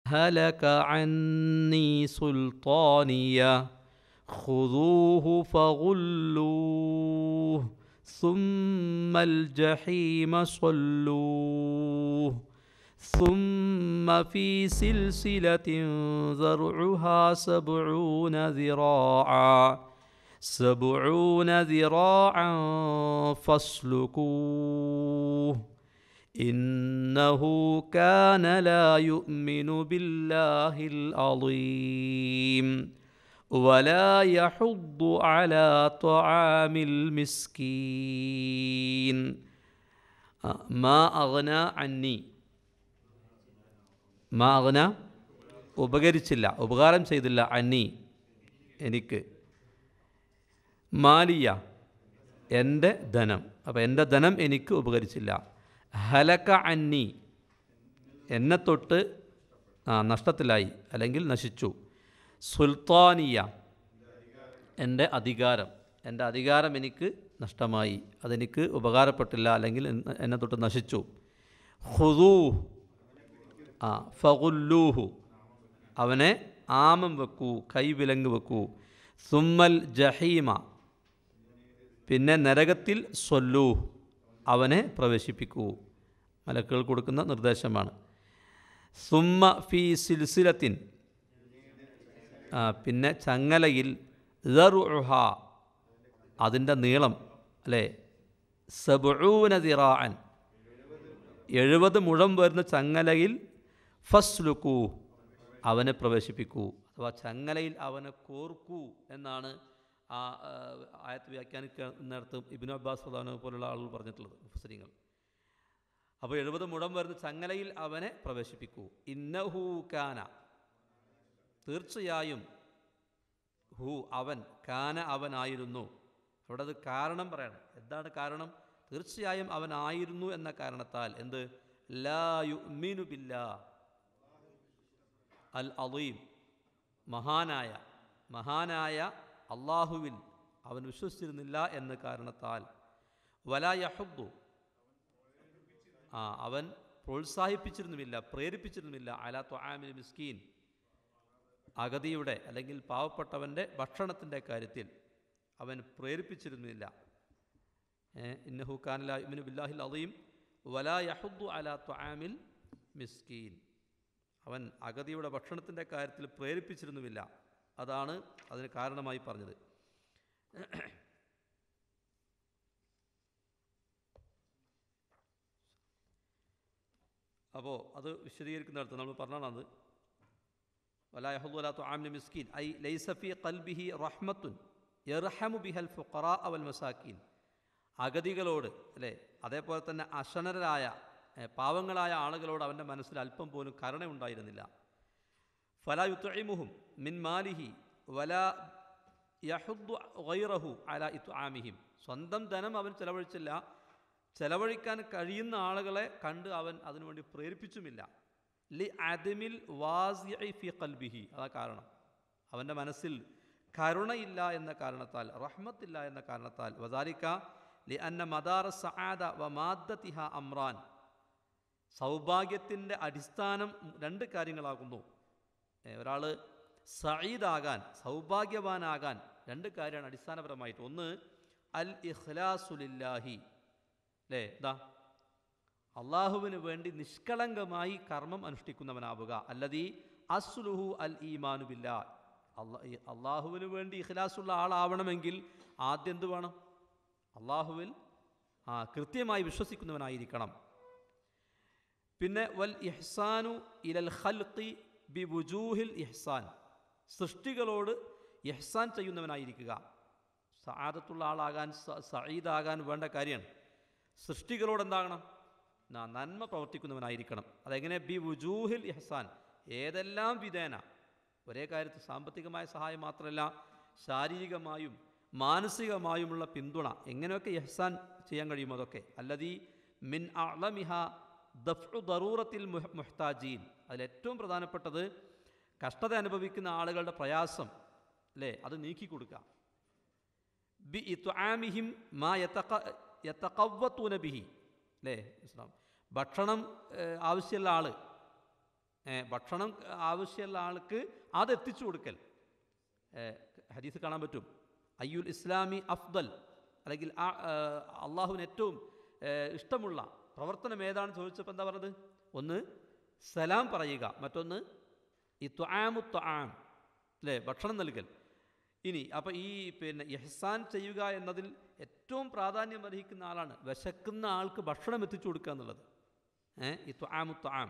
هلك عني سلطانيه خذوه فغلوه ثم الجحيم صلوه ثم في سلسلة ذرعها سبعون ذراعا سبعون ذراعا فاسلكوه إنه كان لا يؤمن بالله العظيم ولا يحض على طعام المسكين ما أغنى عني മാ അഗ്ന ഉപകരിച്ചില്ല ഉപകാരം ചെയ്തില്ല അന്നി എനിക്ക് മാലിയ എൻ്റെ ധനം അപ്പോൾ എൻ്റെ ധനം എനിക്ക് ഉപകരിച്ചില്ല ഹലക്ക അന്നി എന്നെ തൊട്ട് ആ നഷ്ടത്തിലായി അല്ലെങ്കിൽ നശിച്ചു സുൽത്താനിയ എൻ്റെ അധികാരം എൻ്റെ അധികാരം എനിക്ക് നഷ്ടമായി അതെനിക്ക് ഉപകാരപ്പെട്ടില്ല അല്ലെങ്കിൽ എന്നെ- എന്നെ തൊട്ട് നശിച്ചു ഹുദൂ ആ ഫഗുല്ലൂഹു അവനെ ആമം വെക്കൂ കൈവിലങ്ങ് വെക്കൂ സുമ്മൽ ജഹീമ പിന്നെ നരകത്തിൽ സ്വല്ലൂഹ് അവനെ പ്രവേശിപ്പിക്കൂ മലക്കുകൾ കൊടുക്കുന്ന നിർദ്ദേശമാണ് സുമ്മ ഫി സിൽസിലത്തിൻ ആ, പിന്നെ ചങ്ങലയിൽ ദറുഹ അതിൻ്റെ നീളം അല്ലേ സബൂന ദിറാൻ എഴുപത് മുഴം വരുന്ന ചങ്ങലയിൽ ഫസ്ലുക്കൂ അവനെ പ്രവേശിപ്പിക്കൂ അഥവാ ചങ്ങലയിൽ അവനെ കോർക്കൂ എന്നാണ് ആ ആ, ആയത്ത് വ്യാഖ്യാനിക്കുന്നിടത്ത് ഇബിനു അബ്ബാസ് പ്രധാന പോലുള്ള ആളുകൾ പറഞ്ഞിട്ടുള്ളത് മുഫസരിങ്ങൾ അപ്പോൾ എഴുപത് മുഴം വരുന്ന ചങ്ങലയിൽ അവനെ പ്രവേശിപ്പിക്കൂ ഇന്നഹൂ കാന തീർച്ചയായും ഹു അവൻ കാന അവനായിരുന്നു അവിടെ അത് കാരണം പറയണം എന്താണ് കാരണം തീർച്ചയായും അവൻ ആയിരുന്നു എന്ന കാരണത്താൽ എന്ത് ലാ യുഅ്മിനു ബില്ലാ അൽ അലീം മഹാനായ മഹാനായ അള്ളാഹുവിൽ അവൻ വിശ്വസിച്ചിരുന്നില്ല എന്ന കാരണത്താൽ വലാ യഹുദ്ദു ആ അവൻ പ്രോത്സാഹിപ്പിച്ചിരുന്നുമില്ല പ്രേരിപ്പിച്ചിരുന്നുമില്ല അലാ ത്വആമിൽ മിസ്കീൻ അഗതിയുടെ അല്ലെങ്കിൽ പാവപ്പെട്ടവൻ്റെ ഭക്ഷണത്തിൻ്റെ കാര്യത്തിൽ അവൻ പ്രേരിപ്പിച്ചിരുന്നില്ല ഇന്നഹു ഖാനല ഇമിനു ബില്ലാഹിൽ അലീം വലാ യഹുദ്ദു അലാ ത്വആമിൽ മിസ്കീൻ അവൻ അഗതിയുടെ ഭക്ഷണത്തിൻ്റെ കാര്യത്തിൽ പ്രേരിപ്പിച്ചിരുന്നുമില്ല അതാണ് അതിന് കാരണമായി പറഞ്ഞത് അപ്പോൾ അത് വിശദീകരിക്കുന്നിടത്ത് നമ്മൾ പറഞ്ഞാണത് ولا يحض ولا طعام المسكين أي ليس في قلبه رحمة يرحم بها الفقراء والمساكين അഗതികളോട് അല്ലേ അതേപോലെ തന്നെ അശനരായ ഏ, പാവങ്ങളായ ആളുകളോട് അവൻ്റെ മനസ്സിൽ അല്പം പോലും കരുണയുണ്ടായിരുന്നില്ല ഫല യുത്തുമുഹും മിൻ മാലിഹി വല യഹുദ്ദു ഗൈറഹു അല ഇത്ആമിഹിം സ്വന്തം ധനം അവൻ ചെലവഴിച്ചില്ല ചെലവഴിക്കാൻ കഴിയുന്ന ആളുകളെ കണ്ട് അവൻ അതിനുവേണ്ടി പ്രേരിപ്പിച്ചുമില്ല ലി അദമിൽ വാസിഇ ഫി ഖൽബിഹി അതാ കാരണം അവൻ്റെ മനസ്സിൽ കരുണയില്ല എന്ന കാരണത്താൽ റഹ്മത്തില്ല എന്ന കാരണത്താൽ വദാലിക്ക ലി അന്ന മദാറ സആദ വ മാദ്ദത്തിഹ അമ്രാൻ സൗഭാഗ്യത്തിൻ്റെ അടിസ്ഥാനം രണ്ട് കാര്യങ്ങളാകുന്നു ഒരാൾ സഈദാകാൻ സൗഭാഗ്യവാനാകാൻ രണ്ട് കാര്യമാണ് അടിസ്ഥാനപരമായിട്ട് ഒന്ന് അൽ ഇഖ്ലാസുലില്ലാഹി അല്ലേ എന്താ അള്ളാഹുവിന് വേണ്ടി നിഷ്കളങ്കമായി കർമ്മം അനുഷ്ഠിക്കുന്നവനാവുക അല്ലതീ അസ്ലുഹു അൽ ഈമാനു ബില്ല അള്ളാ ഈ അള്ളാഹുവിന് വേണ്ടി ഇഖ്ലാസുള്ള ആളാവണമെങ്കിൽ ആദ്യം എന്ത് വേണം അള്ളാഹുവിൽ ആ കൃത്യമായി വിശ്വസിക്കുന്നവനായിരിക്കണം പിന്നെ വൽ ഇഹ്സാനു ഇലൽ ഖൽഖി ബി വുജൂഹിൽ ഇഹ്സാൻ സൃഷ്ടികളോട് ഇഹ്സാൻ ചെയ്യുന്നവനായിരിക്കുക സആദത്തുള്ള ആളാകാൻ സ- സഈദാകാൻ വേണ്ട കാര്യമാണ് സൃഷ്ടികളോട് എന്താകണം ന- നന്മ പ്രവർത്തിക്കുന്നവനായിരിക്കണം അതെങ്ങനെ ബി വുജൂഹിൽ ഇഹ്സാൻ ഏതെല്ലാം വിധേന ഒരേ കാര്യത്തിൽ സാമ്പത്തികമായ സഹായം മാത്രമല്ല ശാരീരികമായും മാനസികമായുമുള്ള പിന്തുണ എങ്ങനെയൊക്കെ ഇഹ്സാൻ ചെയ്യാൻ കഴിയും അതൊക്കെ അല്ലതീ മിൻ അളമിഹ ദഫ്ഉ ദറൂറത്തിൽ മുഹ- മുഹ്താജീൻ അതിലേറ്റവും പ്രധാനപ്പെട്ടത് കഷ്ടത അനുഭവിക്കുന്ന ആളുകളുടെ പ്രയാസം അല്ലേ അത് നീക്കി കൊടുക്കുക ബി ഇത്ആമിഹിം മാ യതഖ യതഖവ്വത്തൂന ബിഹി അല്ലേ ഇസ്ലാം ഭക്ഷണം ഏഹ്, ആവശ്യമുള്ള ആൾ ഏ, ഭക്ഷണം ആവശ്യമുള്ള ആൾക്ക് അത് എത്തിച്ചു കൊടുക്കൽ ഏ, ഹദീസ് കാണാൻ പറ്റും അയ്യുൽ ഇസ്ലാമി അഫ്ദൽ അല്ലെങ്കിൽ ആ ഏ, അള്ളാഹുവിന് ഏറ്റവും ഏ, ഇഷ്ടമുള്ള പ്രവർത്തനം ഏതാണെന്ന് ചോദിച്ചപ്പോൾ എന്താ പറഞ്ഞത് ഒന്ന് സലാം പറയുക മറ്റൊന്ന് ഈ ത്വാമു ത്വാം അല്ലേ ഭക്ഷണം നൽകൽ ഇനി അപ്പോൾ ഈ പിന്നെ ഇഹ്സാൻ ചെയ്യുക എന്നതിൽ ഏറ്റവും പ്രാധാന്യം അർഹിക്കുന്ന ആളാണ് വിശക്കുന്ന ആൾക്ക് ഭക്ഷണം എത്തിച്ചു കൊടുക്കുക എന്നുള്ളത് ഏ ഈ ത്വാമു ത്വാം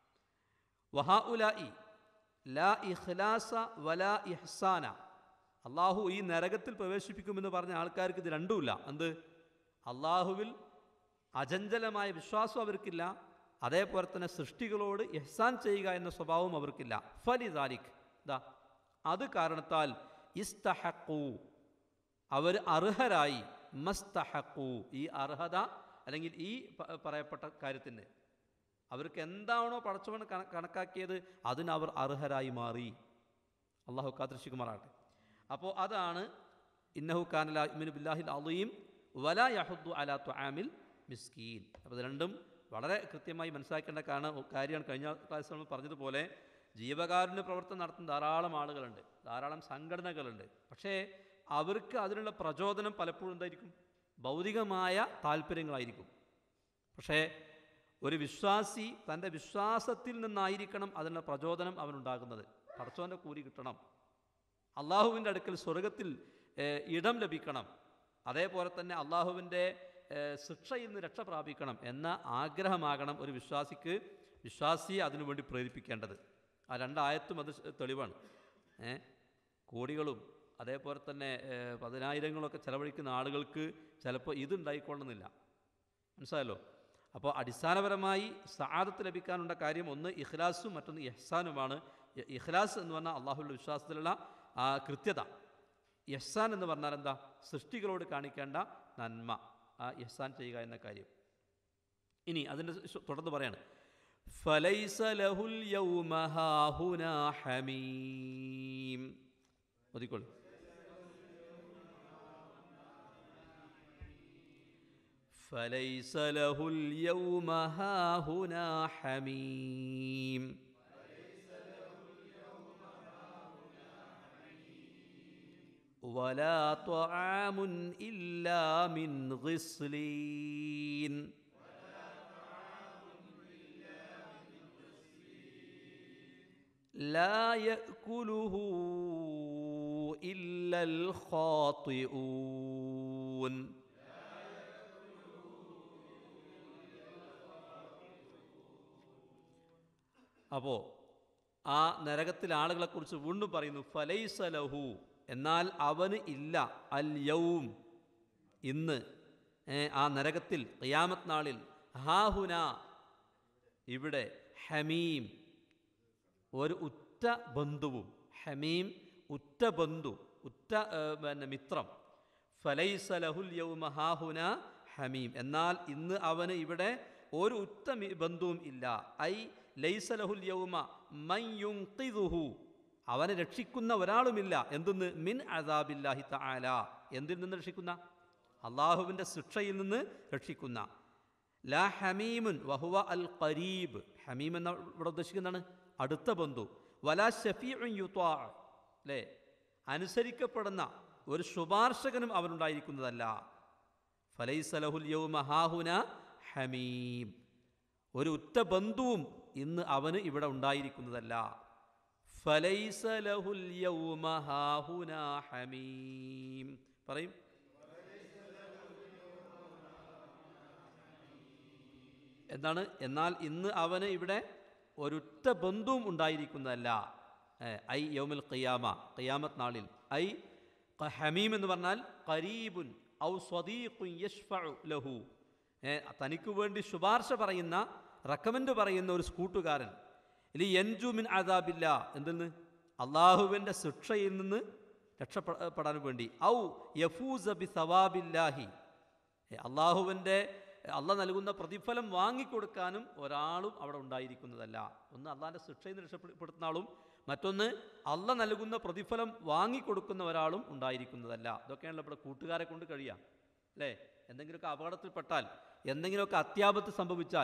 വഹാഉലായി ലാ ഇഖ്ലാസ വലാ ഇഹ്സാന അള്ളാഹു ഈ നരകത്തിൽ പ്രവേശിപ്പിക്കുമെന്ന് പറഞ്ഞ ആൾക്കാർക്ക് ഇത് രണ്ടുമില്ല എന്ത് അള്ളാഹുവിൽ അചഞ്ചലമായ വിശ്വാസം അവർക്കില്ല അതേപോലെ തന്നെ സൃഷ്ടികളോട് ഇഹ്സാൻ ചെയ്യുക എന്ന സ്വഭാവം അവർക്കില്ല ഫലി ദാലിഖ് ദാ അത് കാരണത്താൽ ഇസ്തഹക്കു അവർ അർഹരായി മസ്തഹക്കു ഈ അർഹത അല്ലെങ്കിൽ ഈ പ- പറയപ്പെട്ട കാര്യത്തിന് അവർക്ക് എന്താണോ പടച്ചവൻ കണ കണക്കാക്കിയത് അതിന് അവർ അർഹരായി മാറി അള്ളാഹു കാത്തിരക്ഷിക്കുമാറാകട്ടെ അപ്പോൾ അതാണ് ഇന്നഹു കാനല ഇമിനു ബില്ലാഹിൽ അലീം വല യഹുദ്ദു അലാ ത്വആമിൽ മിസ്കീൻ അപ്പോൾ ഇത് രണ്ടും വളരെ കൃത്യമായി മനസ്സിലാക്കേണ്ട കാരണം കാര്യമാണ് കഴിഞ്ഞ ക്ലാസ്സിൽ നമ്മൾ പറഞ്ഞതുപോലെ ജീവകാരുണ്യ പ്രവർത്തനം നടത്തുന്ന ധാരാളം ആളുകളുണ്ട് ധാരാളം സംഘടനകളുണ്ട് പക്ഷേ അവർക്ക് അതിനുള്ള പ്രചോദനം പലപ്പോഴും എന്തായിരിക്കും ഭൗതികമായ താല്പര്യങ്ങളായിരിക്കും പക്ഷേ ഒരു വിശ്വാസി തൻ്റെ വിശ്വാസത്തിൽ നിന്നായിരിക്കണം അതിനുള്ള പ്രചോദനം അവനുണ്ടാകുന്നത് പടച്ചോൻ്റെ കൂലി കിട്ടണം അള്ളാഹുവിൻ്റെ അടുക്കൽ സ്വർഗത്തിൽ ഏഹ്, ഇടം ലഭിക്കണം അതേപോലെ തന്നെ അള്ളാഹുവിൻ്റെ ഏഹ്, ശിക്ഷയിൽ നിന്ന് രക്ഷ പ്രാപിക്കണം എന്ന ആഗ്രഹമാകണം ഒരു വിശ്വാസിക്ക് വിശ്വാസിയെ അതിനുവേണ്ടി പ്രേരിപ്പിക്കേണ്ടത് ആ രണ്ടായത്തും അത് തെളിവാണ് ഏ കോടികളും അതേപോലെ തന്നെ ഏഹ്, പതിനായിരങ്ങളൊക്കെ ചെലവഴിക്കുന്ന ആളുകൾക്ക് ചിലപ്പോൾ ഇതുണ്ടായിക്കൊള്ളുന്നില്ല മനസ്സിലായല്ലോ അപ്പോൾ അടിസ്ഥാനപരമായി സആദത്ത് ലഭിക്കാനുള്ള കാര്യം ഒന്ന് ഇഖ്ലാസും മറ്റൊന്ന് ഇഹ്സാനുമാണ് ഇ- ഇഖ്ലാസ് എന്ന് പറഞ്ഞാൽ അള്ളാഹുവിൻ്റെ വിശ്വാസത്തിലുള്ള ആ കൃത്യത ഇഹ്സാൻ എന്ന് പറഞ്ഞാൽ എന്താ സൃഷ്ടികളോട് കാണിക്കേണ്ട നന്മ ആ ഇഹ്സാൻ ചെയ്യുക എന്ന കാര്യം ഇനി അതിൻ്റെ ശ്- തുടർന്ന് പറയാണ് ഫലൈസ ലഹുൽ യൗമ ഹാഹുനാ ഹമീം ഒതിക്കോളൂ فليس له اليوم هاهنا حميم ولا طعام إلا من غسلين لا يأكله إلا الخاطئون അപ്പോൾ ആ നരകത്തിലെ ആളുകളെക്കുറിച്ച് വീണ്ടും പറയുന്നു ഫലൈസ ലഹു എന്നാൽ അവന് ഇല്ല അൽ യൗം ഇന്ന് ഏ, ആ നരകത്തിൽ ഖിയാമത്ത് നാളിൽ ഹാഹുന ഇവിടെ ഹമീം ഒരു ഉറ്റ ബന്ധുവും ഹമീം ഉറ്റ ബന്ധു ഉറ്റ ഏ, പിന്നെ മിത്രം ഫലൈസ ലഹുൽ യൗമ ഹാഹുന ഹമീം എന്നാൽ ഇന്ന് അവന് ഇവിടെ ഒരു ഉറ്റ മി- ബന്ധുവും ഇല്ല ഐ ലൈസ ലഹുൽ യൗമ മൻ യുൻഖിദുഹു അവനെ രക്ഷിക്കുന്ന ഒരാളുമില്ല എന്തെന്ന് മിൻ അദാബില്ലാഹി തആല എന്തിൽ നിന്ന് രക്ഷിക്കുന്ന അള്ളാഹുവിൻ്റെ ശിക്ഷയിൽ നിന്ന് രക്ഷിക്കുന്ന ലാ ഹമീമുൻ വഹുവ അൽ ഖരീബ് ഹമീം എന്ന ഇവിടെ ഉദ്ദേശിക്കുന്നതാണ് അടുത്ത ബന്ധു വലാ ഷഫീഉൻ യുത്വാ അല്ലേ അനുസരിക്കപ്പെടുന്ന ഒരു ശുപാർശകനും അവനുണ്ടായിരിക്കുന്നതല്ല ഫലൈസ ലഹുൽ യൗമ ഹാഹുന ഹമീം ഒരു ഉറ്റ ബന്ധുവും ഇന്ന് അവന് ഇവിടെ ഉണ്ടായിരിക്കുന്നതല്ല ഫലൈസ ലഹുൽ യൗമ ഹാഹുന ഹമീം പറയും എന്താണ് എന്നാൽ ഇന്ന് അവന് ഇവിടെ ഒരുറ്റ ബന്ധുവും ഉണ്ടായിരിക്കുന്നതല്ല ഏ, ഐ യൗമുൽ ഖിയാമ ഖിയാമത്ത് നാളിൽ ഐ ഖ- ഹമീം എന്ന് പറഞ്ഞാൽ ഖരീബുൻ ഔ സ്വദീഖുൻ യശ്ഫഉ ലഹു ഏ, തനിക്ക് വേണ്ടി ശുപാർശ പറയുന്ന റെക്കമെൻഡ് പറയുന്ന ഒരു സ്കൂട്ടുകാരൻ ഇനി എൻജു മിൻ അദാബില്ല എന്തെന്ന് അള്ളാഹുവിൻ്റെ ശിക്ഷയിൽ നിന്ന് രക്ഷപ്പെടാൻ വേണ്ടി ഔ യഫൂസ ബി സവാബില്ലാഹി അള്ളാഹുവിൻ്റെ അള്ളാഹ് നൽകുന്ന പ്രതിഫലം വാങ്ങിക്കൊടുക്കാനും ഒരാളും അവിടെ ഉണ്ടായിരിക്കുന്നതല്ല ഒന്ന് അള്ളാഹിൻ്റെ ശിക്ഷയിൽ നിന്ന് രക്ഷപ്പെടുത്തുന്ന ആളും മറ്റൊന്ന് അള്ള നൽകുന്ന പ്രതിഫലം വാങ്ങിക്കൊടുക്കുന്ന ഒരാളും ഉണ്ടായിരിക്കുന്നതല്ല ഇതൊക്കെയാണല്ലോ ഇവിടെ കൂട്ടുകാരെ കൊണ്ട് കഴിയുക അല്ലേ എന്തെങ്കിലുമൊക്കെ അപകടത്തിൽപ്പെട്ടാൽ എന്തെങ്കിലുമൊക്കെ അത്യാപത്ത് സംഭവിച്ചാൽ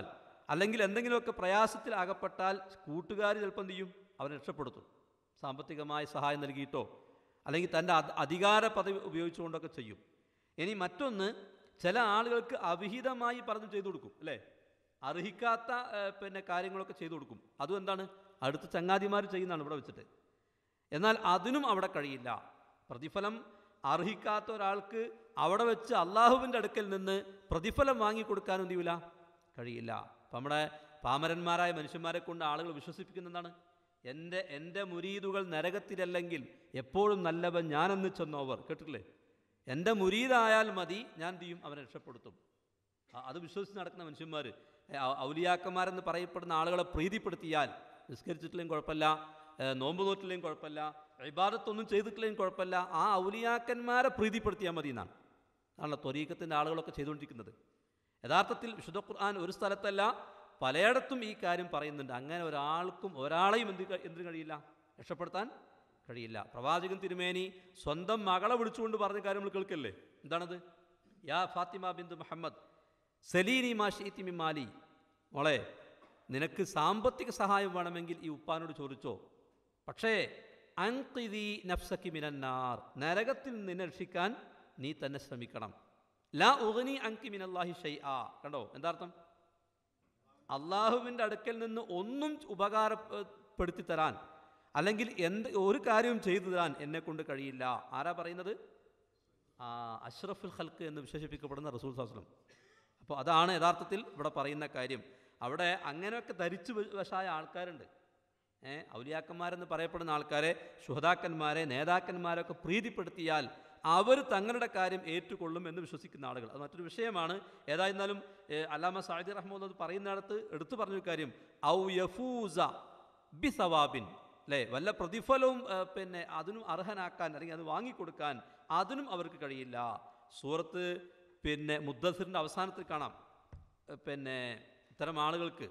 അല്ലെങ്കിൽ എന്തെങ്കിലുമൊക്കെ പ്രയാസത്തിൽ അകപ്പെട്ടാൽ കൂട്ടുകാർ ചിലപ്പോൾ എന്ത് ചെയ്യും അവനെ രക്ഷപ്പെടുത്തും സാമ്പത്തികമായ സഹായം നൽകിയിട്ടോ അല്ലെങ്കിൽ തൻ്റെ അധ- അധികാര പദവി ഉപയോഗിച്ചുകൊണ്ടൊക്കെ ചെയ്യും ഇനി മറ്റൊന്ന് ചില ആളുകൾക്ക് അവിഹിതമായി പറഞ്ഞു ചെയ്തു കൊടുക്കും അല്ലേ അർഹിക്കാത്ത ഏഹ്, പിന്നെ കാര്യങ്ങളൊക്കെ ചെയ്തു കൊടുക്കും അതും എന്താണ് അടുത്ത ചങ്ങാതിമാർ ചെയ്യുന്നതാണ് ഇവിടെ വെച്ചിട്ട് എന്നാൽ അതിനും അവിടെ കഴിയില്ല പ്രതിഫലം അർഹിക്കാത്ത ഒരാൾക്ക് അവിടെ വെച്ച് അള്ളാഹുവിൻ്റെ അടുക്കൽ നിന്ന് പ്രതിഫലം വാങ്ങിക്കൊടുക്കാനും എന്ത് ചെയ്യൂല കഴിയില്ല അപ്പം നമ്മുടെ പാമരന്മാരായ മനുഷ്യന്മാരെ കൊണ്ട് ആളുകൾ വിശ്വസിപ്പിക്കുന്നതാണ് എൻ്റെ എൻ്റെ മുരീദുകൾ നരകത്തിലല്ലെങ്കിൽ എപ്പോഴും നല്ലവൻ ഞാനെന്ന് ചെന്നോവർ കേട്ടിട്ടില്ലേ എൻ്റെ മുരീദായാൽ മതി ഞാൻ എന്ത് ചെയ്യും അവനെ രക്ഷപ്പെടുത്തും ആ, അത് വിശ്വസിച്ച് നടക്കുന്ന മനുഷ്യന്മാർ ഔലിയാക്കന്മാരെന്ന് പറയപ്പെടുന്ന ആളുകളെ പ്രീതിപ്പെടുത്തിയാൽ നിസ്കരിച്ചിട്ടില്ലെങ്കിൽ കുഴപ്പമില്ല ഏ, നോമ്പ് നോറ്റില്ലെങ്കിൽ കുഴപ്പമില്ല ഇബാദത്തൊന്നും ചെയ്തിട്ടില്ലെങ്കിൽ കുഴപ്പമില്ല ആ ഔലിയാക്കന്മാരെ പ്രീതിപ്പെടുത്തിയാൽ മതി എന്നാണ് ആണല്ലോ ത്വരീക്കത്തിൻ്റെ ആളുകളൊക്കെ ചെയ്തുകൊണ്ടിരിക്കുന്നത് യഥാർത്ഥത്തിൽ വിശുദ്ധ ഖുർആൻ ഒരു സ്ഥലത്തല്ല പലയിടത്തും ഈ കാര്യം പറയുന്നുണ്ട് അങ്ങനെ ഒരാൾക്കും ഒരാളെയും എന്ത് ക- എന്തിനു കഴിയില്ല രക്ഷപ്പെടുത്താൻ കഴിയില്ല പ്രവാചകൻ തിരുമേനി സ്വന്തം മകളെ വിളിച്ചുകൊണ്ട് പറഞ്ഞ കാര്യം നമ്മൾ കേൾക്കല്ലേ എന്താണത് യാ ഫാത്തിമ ബിന്ദു മുഹമ്മദ് സലീനി മാ ഷീത്തി മിൻ മാലി മോളെ നിനക്ക് സാമ്പത്തിക സഹായം വേണമെങ്കിൽ ഈ ഉപ്പാനോട് ചോദിച്ചോ പക്ഷേ അൻകിതി നഫ്സക്കി മിനന്നാർ നരകത്തിൽ നിന്ന് നിന്നെ രക്ഷിക്കാൻ നീ തന്നെ ശ്രമിക്കണം ലാ ഉഗനി അങ്കി മിനല്ലാഹി ഷൈ ആ കണ്ടോ എന്താർത്ഥം അള്ളാഹുവിൻ്റെ അടുക്കൽ നിന്ന് ഒന്നും ഉപകാരപ്പെടുത്തി തരാൻ അല്ലെങ്കിൽ എന്ത് ഒരു കാര്യവും ചെയ്തു തരാൻ എന്നെ കൊണ്ട് കഴിയില്ല ആരാ പറയുന്നത് ആ അഷ്റഫുൽ ഹൽക്ക് എന്ന് വിശേഷിപ്പിക്കപ്പെടുന്ന റസൂൽ സാസ്ലം അപ്പോൾ അതാണ് യഥാർത്ഥത്തിൽ ഇവിടെ പറയുന്ന കാര്യം അവിടെ അങ്ങനെയൊക്കെ ധരിച്ചു വ- വശായ ആൾക്കാരുണ്ട് ഏ ഔലിയാക്കന്മാരെന്ന് പറയപ്പെടുന്ന ആൾക്കാരെ ശുഹതാക്കന്മാരെ നേതാക്കന്മാരൊക്കെ പ്രീതിപ്പെടുത്തിയാൽ അവർ തങ്ങളുടെ കാര്യം ഏറ്റുകൊള്ളും എന്ന് വിശ്വസിക്കുന്ന ആളുകൾ അത് മറ്റൊരു വിഷയമാണ് ഏതായിരുന്നാലും ഏ, അല്ലാമ സാഹിദ് റഹ്മദ് പറയുന്നിടത്ത് എടുത്തു പറഞ്ഞൊരു കാര്യം ഔ യഫൂസ ബി സവാബിൻ അല്ലേ വല്ല പ്രതിഫലവും ഏ, പിന്നെ അതിനും അർഹനാക്കാൻ അല്ലെങ്കിൽ അത് വാങ്ങിക്കൊടുക്കാൻ അതിനും അവർക്ക് കഴിയില്ല സൂറത്ത് പിന്നെ മുദ്ദസിറിൻ്റെ അവസാനത്തിൽ കാണാം ഏ, പിന്നെ ഇത്തരം ആളുകൾക്ക്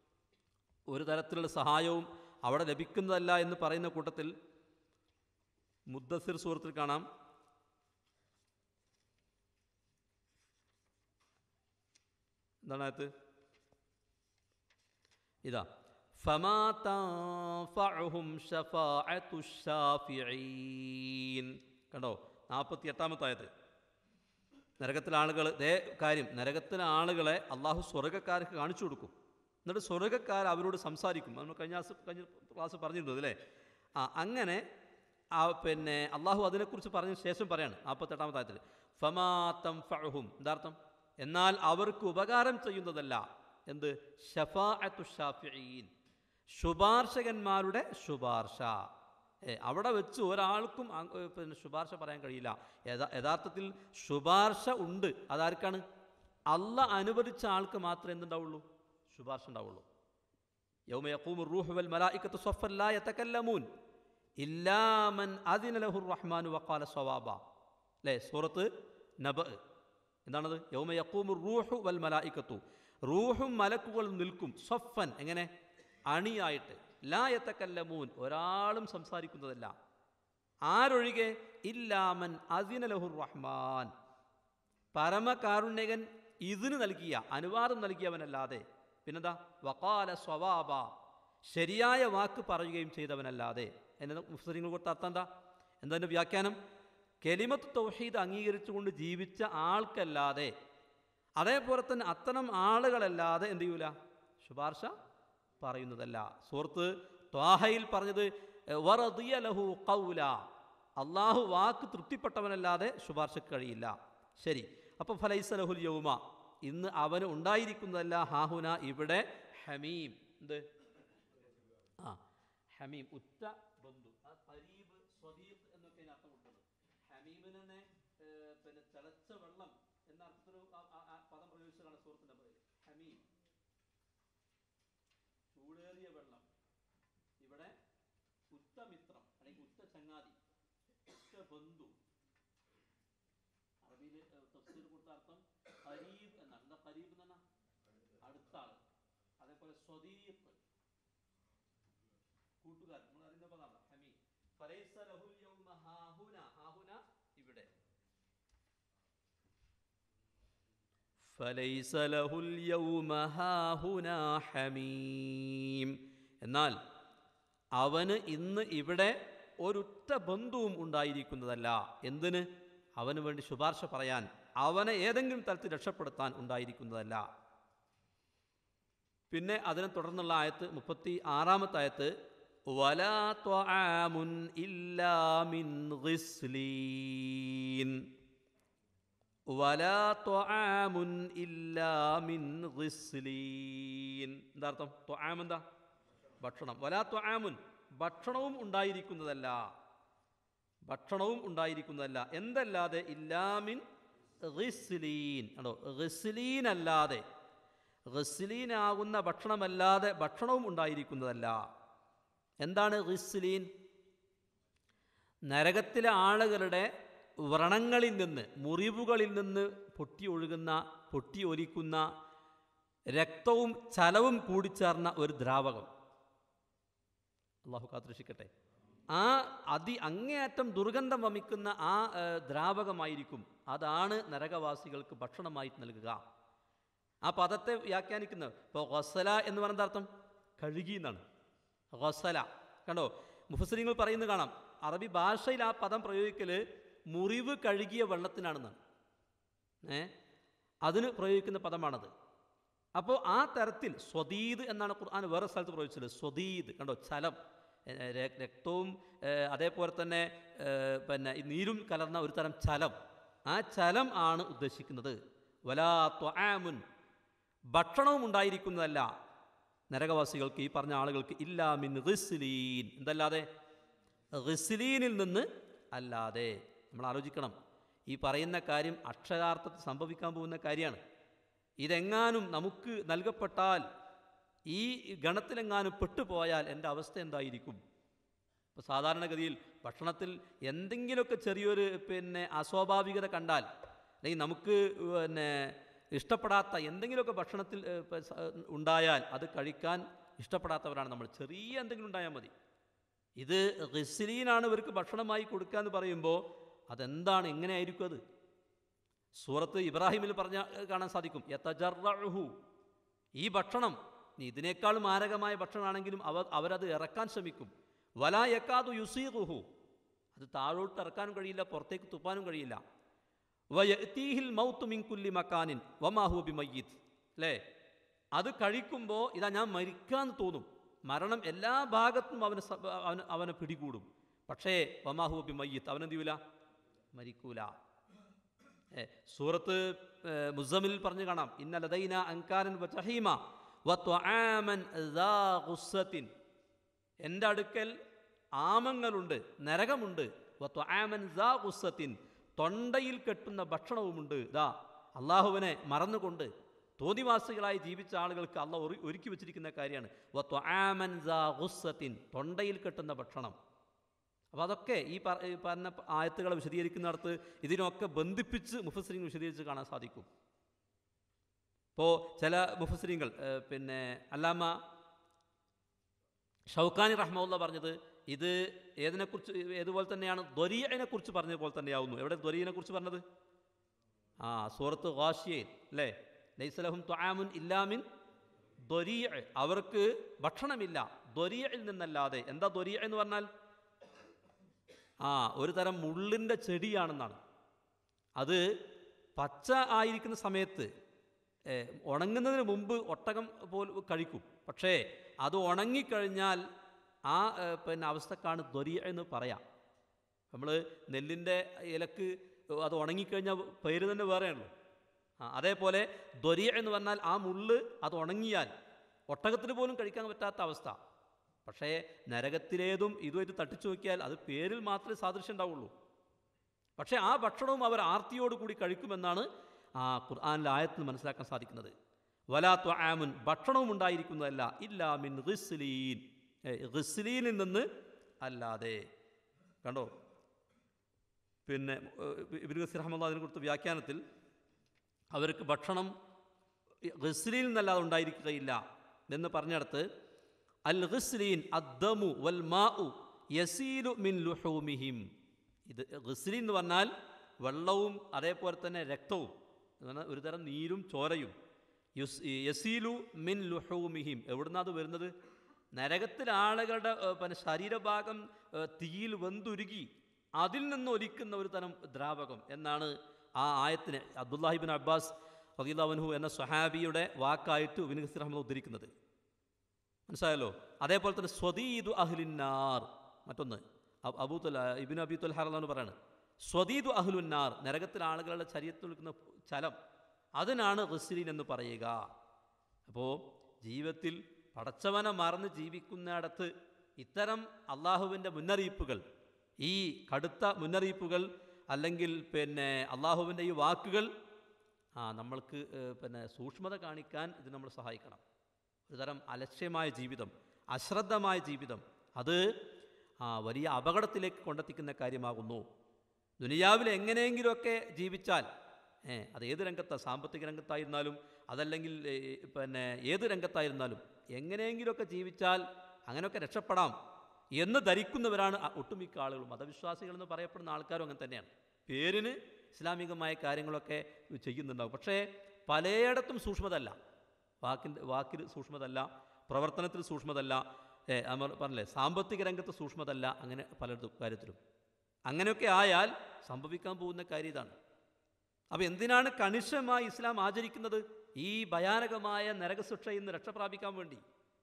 ഒരു തരത്തിലുള്ള സഹായവും അവിടെ ലഭിക്കുന്നതല്ല എന്ന് പറയുന്ന കൂട്ടത്തിൽ മുദ്ദസിർ സൂറത്തിൽ കാണാം എന്താണ് അകത്ത് ഇതാ فما تنفعهم شفاعة الشافعين കണ്ടോ നാൽപ്പത്തി എട്ടാമത്തെ ആയത് നരകത്തിലെ ആളുകൾ ദേ കാര്യം നരകത്തിലെ ആളുകളെ അള്ളാഹു സ്വർഗ്ഗക്കാർക്ക് കാണിച്ചു കൊടുക്കും എന്നിട്ട് സ്വർഗ്ഗക്കാർ അവരോട് സംസാരിക്കും നമ്മൾ കഴിഞ്ഞ ക്ലാസ് കഴിഞ്ഞ ക്ലാസ് പറഞ്ഞിരുന്നത് അല്ലേ ആ അങ്ങനെ ആ പിന്നെ അള്ളാഹു അതിനെക്കുറിച്ച് പറഞ്ഞ ശേഷം പറയാണ് നാൽപ്പത്തെട്ടാമത്തെ ആയത്തിൽ ഫമാത്തം ഫഹും എന്താർത്ഥം എന്നാൽ അവർക്ക് ഉപകാരം ചെയ്യുന്നതല്ല എന്ത് ഷഫാഅത്തു ഷാഫിഈൻ ശുപാർശകന്മാരുടെ ശുപാർശ ഏ, അവിടെ വെച്ച് ഒരാൾക്കും അ- ഏ, പിന്നെ ശുപാർശ പറയാൻ കഴിയില്ല യഥാ യഥാർത്ഥത്തിൽ ശുപാർശ ഉണ്ട് അതാർക്കാണ് അല്ല അനുവദിച്ച ആൾക്ക് മാത്രമേ എന്തുണ്ടാവുള്ളൂ ശുപാർശ ഉണ്ടാവുള്ളൂ യൗമ യഖൂമു റൂഹു വൽ മലായികത്തു സ്വഫൻ ലാ യതകല്ലമൂൻ ഇല്ലാ മൻ അദിന ലഹു റഹ്മാനു വഖാല സ്വവാബ അല്ലേ സൂറത്ത് നബ എന്താണത് യൗമ യഖൂമു റൂഹു വൽ മലായികത്തു റൂഹും മലക്കുകളും നിൽക്കും സ്വഫൻ എങ്ങനെ അണിയായിട്ട് ലാ യതകല്ലമൂൻ ഒരാളും സംസാരിക്കുന്നതല്ല ആരൊഴികെ ഇല്ലാമൻ അദിന ലഹു റഹ്മാൻ പരമകാരുണ്യകൻ ഇതിന് നൽകിയ അനുവാദം നൽകിയവനല്ലാതെ പിന്നെന്താ വക്കാല സ്വവാബ ശരിയായ വാക്ക് പറയുകയും ചെയ്തവനല്ലാതെ എന്നെ മുസ്ലിങ്ങൾ കൊടുത്ത അർത്ഥം എന്താ എന്താ വ്യാഖ്യാനം കെലിമത്ത് തൗഹീദ് അംഗീകരിച്ചുകൊണ്ട് ജീവിച്ച ആൾക്കല്ലാതെ അതേപോലെ തന്നെ അത്തരം ആളുകളല്ലാതെ എന്ത് ചെയ്യൂല ശുപാർശ പറയുന്നതല്ല സുഹൃത്ത് ത്വാഹയിൽ പറഞ്ഞത് വറദിയ ലഹു കൗല അള്ളാഹു വാക്ക് തൃപ്തിപ്പെട്ടവനല്ലാതെ ശുപാർശക്ക് കഴിയില്ല ശരി അപ്പോൾ ഫലൈസ ലഹുൽ യൗമ ഇന്ന് അവന് ഉണ്ടായിരിക്കുന്നതല്ല ഹാഹുന ഇവിടെ ഹമീം എന്ത് ആ ഹമീം ഉറ്റ ബന്ധു ആ ഖരീബ് സ്വദീഖ് എന്നൊക്കെ ഇതിന് അർത്ഥം കൊടുക്കുന്നത് ഹമീമിനെ തന്നെ ഏ, പിന്നെ തിളച്ച വെള്ളം എന്ന അർത്ഥത്തിൽ ആ- ആ- ആ പദം പ്രയോഗിച്ചതാണ് സുഹൃത്തിന്റെ പേര് ഹമീം ചൂടേറിയ വെള്ളം ഇവിടെ ഉറ്റമിത്രം അല്ലെങ്കിൽ ഉറ്റ ചങ്ങാതി ഉറ്റ ബന്ധു അറബിയിൽ തഫ്സീർ കൊടുത്ത അർത്ഥം ഖരീബ് എന്നാണ് എന്താ ഖരീബ് എന്ന് പറഞ്ഞാൽ അടുത്ത ആള് അതേപോലെ സ്വദീഖ് കൂട്ടുകാരൻ നമ്മൾ അറിയുന്ന പദമാണ് ഹമീം ഫലൈസ ലഹുൽ യൗമ ഹാഹുന ഹാഹുന ഇവിടെ فليس له اليوم هاهنا حميم എന്നാൽ അവന് ഇന്ന് ഇവിടെ ഒരുറ്റ ബന്ധുവും ഉണ്ടായിരിക്കുന്നതല്ല എന്തിന് അവന് വേണ്ടി ശുപാർശ പറയാൻ അവനെ ഏതെങ്കിലും തരത്തിൽ രക്ഷപ്പെടുത്താൻ ഉണ്ടായിരിക്കുന്നതല്ല പിന്നെ അതിനെ തുടർന്നുള്ള ആയത്ത് മുപ്പത്തി ആറാമത്തെ ആയത്ത് വലാ ത്വആമുൻ ഇല്ലാ മിൻ ഗിസ്ലീൻ വലാ ത്വആമുൻ ഇല്ലാ മിൻ ഗിസ്ലീൻ എന്താ അർത്ഥം ത്വആം എന്താ ഭക്ഷണം വലാ ത്വആമുൻ ഭക്ഷണവും ഉണ്ടായിരിക്കുന്നതല്ല ഭക്ഷണവും ഉണ്ടായിരിക്കുന്നതല്ല എന്തല്ലാതെ ഇല്ലാമിൻ ഗിസ്ലീൻ ആണോ ഗിസ്ലീൻ അല്ലാതെ ഗിസ്ലീനാകുന്ന ഭക്ഷണമല്ലാതെ ഭക്ഷണവും ഉണ്ടായിരിക്കുന്നതല്ല എന്താണ് ഗിസ്ലീൻ നരകത്തിലെ ആളുകളുടെ വ്രണങ്ങളിൽ നിന്ന് മുറിവുകളിൽ നിന്ന് പൊട്ടി ഒഴുകുന്ന പൊട്ടി ഒലിക്കുന്ന രക്തവും ചലവും കൂടിച്ചേർന്ന ഒരു ദ്രാവകം അള്ളാഹു കാത്തിരക്ഷിക്കട്ടെ ആ അതി അങ്ങേയറ്റം ദുർഗന്ധം വമിക്കുന്ന ആ ഏഹ്, ദ്രാവകമായിരിക്കും അതാണ് നരകവാസികൾക്ക് ഭക്ഷണമായി നൽകുക ആ പദത്തെ വ്യാഖ്യാനിക്കുന്നത് ഇപ്പോൾ ഗസല എന്ന് പറയുന്ന അർത്ഥം കഴുകി എന്നാണ് ഗസല കണ്ടോ മുഫസരിങ്ങൾ പറയുന്നത് കാണാം അറബി ഭാഷയിൽ ആ പദം പ്രയോഗിക്കൽ മുറിവ് കഴുകിയ വെള്ളത്തിനാണെന്നാണ് ഏ അതിന് പ്രയോഗിക്കുന്ന പദമാണത് അപ്പോൾ ആ തരത്തിൽ സ്വദീദ് എന്നാണ് ഖുർആൻ വേറെ സ്ഥലത്ത് പ്രയോഗിച്ചത് സ്വദീദ് കണ്ടോ ചലം ഏ, ര- രക്തവും ഏ, അതേപോലെ തന്നെ ഏ, പിന്നെ ഈ നീരും കലർന്ന ഒരു തരം ചലം ആ ചലം ആണ് ഉദ്ദേശിക്കുന്നത് വലാ ത്വആമുൻ ഭക്ഷണവും ഉണ്ടായിരിക്കുന്നതല്ല നരകവാസികൾക്ക് ഈ പറഞ്ഞ ആളുകൾക്ക് ഇല്ലാ മിൻ ഗിസ്ലീൻ എന്തല്ലാതെ ഗിസ്ലീനിൽ നിന്ന് അല്ലാതെ നമ്മൾ ആലോചിക്കണം ഈ പറയുന്ന കാര്യം അക്ഷരാർത്ഥത്തിൽ സംഭവിക്കാൻ പോകുന്ന കാര്യമാണ് ഇതെങ്ങാനും നമുക്ക് നൽകപ്പെട്ടാൽ ഈ ഗണത്തിലെങ്ങാനും പെട്ടുപോയാൽ എൻ്റെ അവസ്ഥ എന്തായിരിക്കും ഇപ്പോൾ സാധാരണഗതിയിൽ ഭക്ഷണത്തിൽ എന്തെങ്കിലുമൊക്കെ ചെറിയൊരു പിന്നെ അസ്വാഭാവികത കണ്ടാൽ അല്ലെങ്കിൽ നമുക്ക് പിന്നെ ഇഷ്ടപ്പെടാത്ത എന്തെങ്കിലുമൊക്കെ ഭക്ഷണത്തിൽ ഏ, ഇപ്പൊ സ- ഉണ്ടായാൽ അത് കഴിക്കാൻ ഇഷ്ടപ്പെടാത്തവരാണ് നമ്മൾ ചെറിയ എന്തെങ്കിലും ഉണ്ടായാൽ മതി ഇത് ഗിസ്ലീനാണ് ഇവർക്ക് ഭക്ഷണമായി കൊടുക്കുക എന്ന് പറയുമ്പോൾ അതെന്താണ് എങ്ങനെയായിരിക്കും അത് സൂറത്ത് ഇബ്രാഹിമിൽ പറഞ്ഞ ഏഹ്, കാണാൻ സാധിക്കും യതജറഉഹു ഈ ഭക്ഷണം നീ ഇതിനേക്കാൾ മാരകമായ ഭക്ഷണമാണെങ്കിലും അവ അവരത് ഇറക്കാൻ ശ്രമിക്കും വലാ യക്കാതു യുസീറുഹു അത് താഴോട്ട് ഇറക്കാനും കഴിയില്ല പുറത്തേക്ക് തുപ്പാനും കഴിയില്ല വയത്തീഹിൽ മൗത്തു മിൻകുല്ലി മക്കാനിൻ വമാഹു ബി മയ്യിത്ത് അല്ലേ അത് കഴിക്കുമ്പോൾ ഇതാ ഞാൻ മരിക്കാന്ന് തോന്നും മരണം എല്ലാ ഭാഗത്തും അവന് സ- അവന് അവനെ പിടികൂടും പക്ഷേ വമാഹു ബി മയ്യിത്ത് അവനെന്ത് ചെയ്യൂല മരിക്കൂല ഏ, സൂറത്ത് ഏ, മുസമ്മിൽ പറഞ്ഞു കാണാം ഇന്ന ലദൈന അങ്കാരൻ വചഹീമ വത്വആമൻ ദാ ഗുസ്സത്തിൻ എൻ്റെ അടുക്കൽ ആമങ്ങളുണ്ട് നരകമുണ്ട് വത്വആമൻ ദാ ഗുസ്സത്തിൻ തൊണ്ടയിൽ കെട്ടുന്ന ഭക്ഷണവുമുണ്ട് ഇതാ അള്ളാഹുവിനെ മറന്നുകൊണ്ട് തോന്നിവാസികളായി ജീവിച്ച ആളുകൾക്ക് അള്ളാഹ് ഒരു ഒരുക്കി വെച്ചിരിക്കുന്ന കാര്യമാണ് വത്വആമൻ ദാ ഗുസ്സത്തിൻ തൊണ്ടയിൽ കെട്ടുന്ന ഭക്ഷണം അപ്പോൾ അതൊക്കെ ഈ പറ- ഈ പറഞ്ഞ ആയത്തുകളെ വിശദീകരിക്കുന്നിടത്ത് ഇതിനൊക്കെ ബന്ധിപ്പിച്ച് മുഫസ്ലിങ്ങൾ വിശദീകരിച്ച് കാണാൻ സാധിക്കും ഇപ്പോൾ ചില മുഫസ്ലിങ്ങൾ പിന്നെ അല്ലാമ ഷൗക്കാനി റഹ്മുള്ള പറഞ്ഞത് ഇത് ഏതിനെക്കുറിച്ച് ഏതുപോലെ തന്നെയാണ് ദ്വരീയനെ കുറിച്ച് പറഞ്ഞ പോലെ തന്നെയാവുന്നു എവിടെ ദ്വരീയനെ കുറിച്ച് പറഞ്ഞത് ആ സൂറത്ത് ഗാഷിയൻ അല്ലേ ലൈസലഹും ത്വാമുൻ ഇല്ലാമിൻ ദ്വരീയ അവർക്ക് ഭക്ഷണമില്ല ദ്വരീയിൽ നിന്നല്ലാതെ എന്താ ദ്വരീയ എന്ന് പറഞ്ഞാൽ ആ ഒരു തരം മുള്ളിൻ്റെ ചെടിയാണെന്നാണ് അത് പച്ച ആയിരിക്കുന്ന സമയത്ത് ഏ, ഉണങ്ങുന്നതിന് മുമ്പ് ഒട്ടകം പോൽ കഴിക്കും പക്ഷേ അത് ഉണങ്ങിക്കഴിഞ്ഞാൽ ആ ഏ, പിന്നെ അവസ്ഥക്കാണ് ദ്വരിയ എന്ന് പറയാം നമ്മൾ നെല്ലിൻ്റെ ഇലക്ക് അത് ഉണങ്ങിക്കഴിഞ്ഞാൽ പേര് തന്നെ വേറെയാണല്ലോ ആ അതേപോലെ ദ്വരിയ എന്ന് പറഞ്ഞാൽ ആ മുള്ള് അത് ഉണങ്ങിയാൽ ഒട്ടകത്തിന് പോലും കഴിക്കാൻ പറ്റാത്ത അവസ്ഥ പക്ഷേ നരകത്തിലേതും ഇതുമായിട്ട് തട്ടിച്ചു നോക്കിയാൽ അത് പേരിൽ മാത്രമേ സാദൃശ്യം ഉണ്ടാവുള്ളൂ പക്ഷേ ആ ഭക്ഷണവും അവർ ആർത്തിയോട് കൂടി കഴിക്കുമെന്നാണ് ആ ഖുർആാനിലെ ആയത്തിൽ മനസ്സിലാക്കാൻ സാധിക്കുന്നത് വലാ ത്വആമുൻ ഭക്ഷണവും ഉണ്ടായിരിക്കുന്നതല്ല ഇല്ലാ മിൻ ഗിസ്ലീൻ ഗിസ്ലീനിൽ നിന്ന് അല്ലാതെ കണ്ടോ പിന്നെ ഇബിൻ ഗസീർ അഹമ്മദ് അതിനെ കുറിച്ച് വ്യാഖ്യാനത്തിൽ അവർക്ക് ഭക്ഷണം ഗിസ്ലീൻ എന്നല്ലാതെ ഉണ്ടായിരിക്കുകയില്ല എന്ന് പറഞ്ഞിടത്ത് അൽ ഗിസ്ലീൻ അദ്ദമു വൽ മാഉ യസീലു മിൻ ലുഹൂമിഹിം ഇത് ഗിസ്ലീൻ എന്ന് പറഞ്ഞാൽ വെള്ളവും അതേപോലെ തന്നെ രക്തവും എന്ന് പറഞ്ഞാൽ ഒരു തരം നീരും ചോരയും യുസ് യസീലു മിൻ ലുഹൂമിഹിം എവിടുന്നാ അത് വരുന്നത് നരകത്തിലെ ആളുകളുടെ ഏഹ്, പിന്നെ ശരീരഭാഗം ഏഹ്, തീയിൽ വെന്തുരുകി അതിൽ നിന്ന് ഒലിക്കുന്ന ഒരു തരം ദ്രാവകം എന്നാണ് ആ ആയത്തിന് അബ്ദുല്ലാഹിബിൻ അബ്ബാസ് റദീലാവൻഹു എന്ന സ്വഹാബിയുടെ വാക്കായിട്ട് ഉബിൻ ഖസീർ അഹമ്മദ് ഉദ്ധരിക്കുന്നത് മനസ്സിലായല്ലോ അതേപോലെ തന്നെ സ്വദീദു അഹ്ലിന്നാർ മറ്റൊന്ന് അബ് അബൂ തുല ഇബിൻ അബി തുൽഹാർ എന്നാണ് പറയുന്നത് സ്വദീദു അഹ്ലുന്നാർ നരകത്തിലെ ആളുകളുടെ ശരീരത്തിൽ നിൽക്കുന്ന ചലം അതിനാണ് ഗസ്രീൻ എന്ന് പറയുക അപ്പോൾ ജീവിതത്തിൽ പടച്ചവനെ മറന്ന് ജീവിക്കുന്നിടത്ത് ഇത്തരം അള്ളാഹുവിൻ്റെ മുന്നറിയിപ്പുകൾ ഈ കടുത്ത മുന്നറിയിപ്പുകൾ അല്ലെങ്കിൽ പിന്നെ അള്ളാഹുവിൻ്റെ ഈ വാക്കുകൾ ആ നമ്മൾക്ക് ഏഹ്, പിന്നെ സൂക്ഷ്മത കാണിക്കാൻ ഇത് നമ്മൾ സഹായിക്കണം ഒരു തരം അലക്ഷ്യമായ ജീവിതം അശ്രദ്ധമായ ജീവിതം അത് ആ വലിയ അപകടത്തിലേക്ക് കൊണ്ടെത്തിക്കുന്ന കാര്യമാകുന്നു ദുനിയാവിൽ എങ്ങനെയെങ്കിലുമൊക്കെ ജീവിച്ചാൽ ഏ അത് ഏത് രംഗത്താണ് സാമ്പത്തിക രംഗത്തായിരുന്നാലും അതല്ലെങ്കിൽ ഏ, പിന്നെ ഏത് രംഗത്തായിരുന്നാലും എങ്ങനെയെങ്കിലുമൊക്കെ ജീവിച്ചാൽ അങ്ങനെയൊക്കെ രക്ഷപ്പെടാം എന്ന് ധരിക്കുന്നവരാണ് ആ ഒട്ടുമിക്ക ആളുകളും മതവിശ്വാസികൾ എന്ന് പറയപ്പെടുന്ന ആൾക്കാരും അങ്ങനെ തന്നെയാണ് പേരിന് ഇസ്ലാമികമായ കാര്യങ്ങളൊക്കെ ചെയ്യുന്നുണ്ടാവും പക്ഷേ പലയിടത്തും സൂക്ഷ്മതല്ല വാക്കിൻ്റെ വാക്കിൽ സൂക്ഷ്മതല്ല പ്രവർത്തനത്തിൽ സൂക്ഷ്മതല്ല ഏ, നമ്മൾ പറഞ്ഞില്ലേ സാമ്പത്തിക രംഗത്ത് സൂക്ഷ്മതല്ല അങ്ങനെ പലയിടത്തും കാര്യത്തിലും അങ്ങനെയൊക്കെ ആയാൽ സംഭവിക്കാൻ പോകുന്ന കാര്യം ഇതാണ് അപ്പോൾ എന്തിനാണ് കണിശമായി ഇസ്ലാം ആചരിക്കുന്നത് ഈ ഭയാനകമായ നരകശിക്ഷയിൽ നിന്ന് രക്ഷ പ്രാപിക്കാൻ വേണ്ടി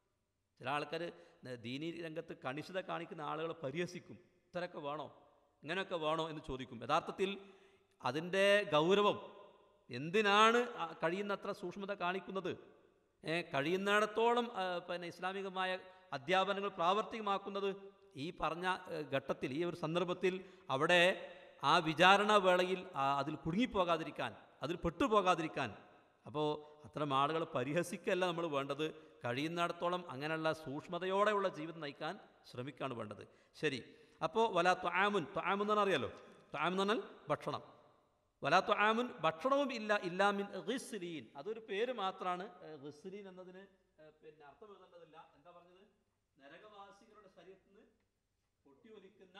ചില ആൾക്കാർ ദീനി രംഗത്ത് കണിശത കാണിക്കുന്ന ആളുകളെ പരിഹസിക്കും ഇത്രയൊക്കെ വേണോ ഇങ്ങനെയൊക്കെ വേണോ എന്ന് ചോദിക്കും യഥാർത്ഥത്തിൽ അതിൻ്റെ ഗൗരവം എന്തിനാണ് ആ കഴിയുന്നത്ര സൂക്ഷ്മത കാണിക്കുന്നത് ഏ, കഴിയുന്നിടത്തോളം ആ, പിന്നെ ഇസ്ലാമികമായ അധ്യാപനങ്ങൾ പ്രാവർത്തികമാക്കുന്നത് ഈ പറഞ്ഞ ഏ, ഘട്ടത്തിൽ ഈ ഒരു സന്ദർഭത്തിൽ അവിടെ ആ വിചാരണ വേളയിൽ ആ, അതിൽ കുടുങ്ങിപ്പോകാതിരിക്കാൻ അതിൽ പെട്ടുപോകാതിരിക്കാൻ അപ്പോൾ അത്തരം ആളുകളെ പരിഹസിക്കല്ല നമ്മൾ വേണ്ടത് കഴിയുന്നിടത്തോളം അങ്ങനെയുള്ള സൂക്ഷ്മതയോടെയുള്ള ജീവിതം നയിക്കാൻ ശ്രമിക്കുകയാണ് വേണ്ടത് ശരി അപ്പോൾ വല ത്വാമുൻ ത്വാമുൻ എന്ന് പറഞ്ഞാൽ അറിയാലോ ത്വാം എന്ന് പറഞ്ഞാൽ ഭക്ഷണം വലാ ത്വാമുൻ ഭക്ഷണവും ഇല്ല ഇല്ലാമിൻ ഗിസ്ലീൻ അതൊരു പേര് മാത്രമാണ് ഗിസ്ലീൻ എന്നതിന് ഏഹ്, പിന്നെ അർത്ഥം എഴുതേണ്ടതില്ല എന്താ പറഞ്ഞത് നരകവാസികളുടെ ശരീരത്തിൽ നിന്ന് പൊട്ടിയൊലിക്കുന്ന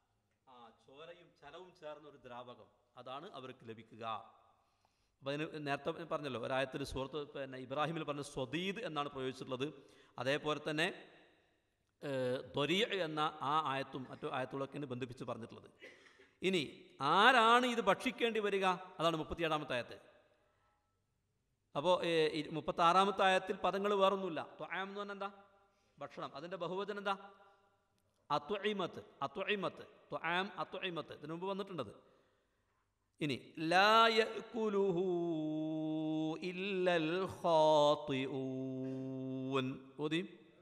ആ ചോരയും ചലവും ചേർന്ന ഒരു ദ്രാവകം അതാണ് അവർക്ക് ലഭിക്കുക അപ്പോൾ അതിന് നേരത്തെ പറഞ്ഞല്ലോ ഒരായത്തിൽ സുഹൃത്ത് പിന്നെ ഇബ്രാഹിമിൽ പറഞ്ഞ സ്വദീദ് എന്നാണ് പ്രയോഗിച്ചിട്ടുള്ളത് അതേപോലെ തന്നെ ത്വരീ എന്ന ആ ആയത്തും മറ്റു ആയത്തുകളൊക്കെയാണ് ബന്ധിപ്പിച്ച് പറഞ്ഞിട്ടുള്ളത് ഇനി ആരാണ് ഇത് ഭക്ഷിക്കേണ്ടി വരിക അതാണ് മുപ്പത്തിയേഴാമത്തെ ആയത്ത് അപ്പോൾ മുപ്പത്തി ആറാമത്തെ ആയത്തിൽ പദങ്ങൾ വേറൊന്നുമില്ല ത്വാം എന്ന് പറഞ്ഞാൽ എന്താ ഭക്ഷണം അതിൻ്റെ ബഹുവചനം എന്താ അത്വഇമത്ത് അത്വഇമത്ത് ത്വാം അത്വഇമത്ത് ഇതിനു മുമ്പ് വന്നിട്ടുണ്ടത് ഇനി ലാ യഅ്കുലുഹു ഇല്ലൽ ഖാത്തിഊൻ ഓതി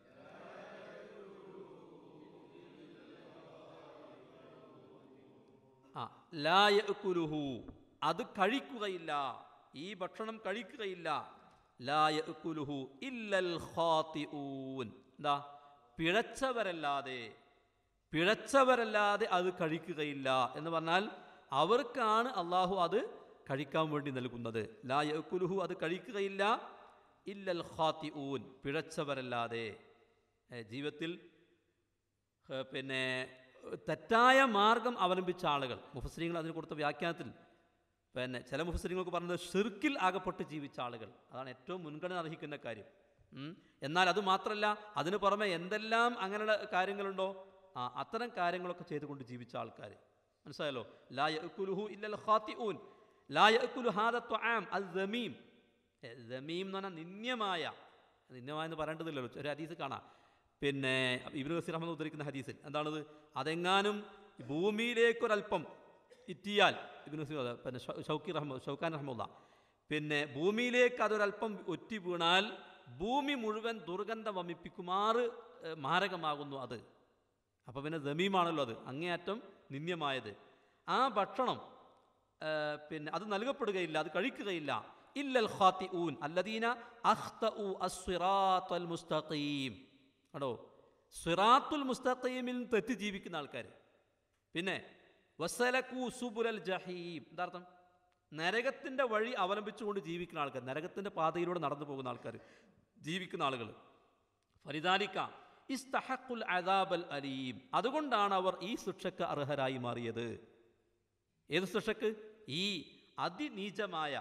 ആ ലാ യഅ്കുലുഹു അത് കഴിക്കുകയില്ല ഈ ഭക്ഷണം കഴിക്കുകയില്ല ലാ യഅ്കുലുഹു ഇല്ലൽ ഖാത്തിഊൻ എന്താ പിഴച്ചവരല്ലാതെ പിഴച്ചവരല്ലാതെ അത് കഴിക്കുകയില്ല എന്ന് പറഞ്ഞാൽ അവർക്കാണ് അള്ളാഹു അത് കഴിക്കാൻ വേണ്ടി നൽകുന്നത് ലാ യഅ്കുലുഹു അത് കഴിക്കുകയില്ല ഇല്ലൽ ഖാത്തിഊൻ പിഴച്ചവരല്ലാതെ ഏ, ജീവിതത്തിൽ ഏ, പിന്നെ തെറ്റായ മാർഗം അവലംബിച്ച ആളുകൾ മുഫസ്രീങ്ങൾ അതിന് കൊടുത്ത വ്യാഖ്യാനത്തിൽ പിന്നെ ചില മുഫസ്രീങ്ങൾക്ക് പറഞ്ഞത് ഷിർക്കിൽ ആകപ്പെട്ട് ജീവിച്ച ആളുകൾ അതാണ് ഏറ്റവും മുൻഗണന അർഹിക്കുന്ന കാര്യം ഉം. എന്നാൽ അത് മാത്രമല്ല അതിന് പുറമെ എന്തെല്ലാം അങ്ങനെയുള്ള കാര്യങ്ങളുണ്ടോ ആ അത്തരം കാര്യങ്ങളൊക്കെ ചെയ്തുകൊണ്ട് ജീവിച്ച ആൾക്കാർ മനസ്സിലായല്ലോ ലാ യഅ്കുലുഹു ഇല്ലൽ ഖാത്തിഊൻ ലാ യഅ്കുലു ഹാദ ത്വആം അൽ ദമീം ഏ, ദമീം എന്ന് പറഞ്ഞാൽ നിന്യമായ നിന്യമായ എന്ന് പറയേണ്ടതില്ലല്ലോ ഒരു ഹദീസ് കാണാം പിന്നെ ഇബ്നു ഗസീർ അഹമ്മദ് ഉദ്ധരിക്കുന്ന ഹദീസിൽ എന്താണത് അതെങ്ങാനും ഭൂമിയിലേക്കൊരല്പം ഇറ്റിയാൽ ഇബ്നു ഗസീർ അതെ, പിന്നെ ഷൗ- ഷൗക്കി റഹ്മ ഷൗക്കാൻ റഹ്മുള്ള പിന്നെ ഭൂമിയിലേക്ക് അതൊരല്പം ഒറ്റി വീണാൽ ഭൂമി മുഴുവൻ ദുർഗന്ധം വമിപ്പിക്കുമാറ് ഏ, മാരകമാകുന്നു അത് അപ്പോൾ പിന്നെ ദമീമാണല്ലോ അത് അങ്ങേയറ്റം നിന്യമായത് ആ ഭക്ഷണം ആ, പിന്നെ അത് നൽകപ്പെടുകയില്ല അത് കഴിക്കുകയില്ല ഇല്ലൽ ഖാത്തി ഊൻ അല്ലദീന അഖ്തഉ അസ്സിറാത്തൽ മുസ്തഖീം കേട്ടോ സിറാത്തുൽ മുസ്തഖീമിൽ തെറ്റ് ജീവിക്കുന്ന ആൾക്കാർ പിന്നെ വസലക്കു സുബുലൽ ജഹീം എന്താർത്ഥം നരകത്തിൻ്റെ വഴി അവലംബിച്ചുകൊണ്ട് ജീവിക്കുന്ന ആൾക്കാർ നരകത്തിൻ്റെ പാതയിലൂടെ നടന്നു പോകുന്ന ആൾക്കാർ ജീവിക്കുന്ന ആളുകൾ ഫലിദാലിക്ക ഇസ്തഹഖുൽ അദാബൽ അലീം അതുകൊണ്ടാണ് അവർ ഈ ശിക്ഷക്ക് അർഹരായി മാറിയത് ഏത് ശിക്ഷക്ക് ഈ അതിനീചമായ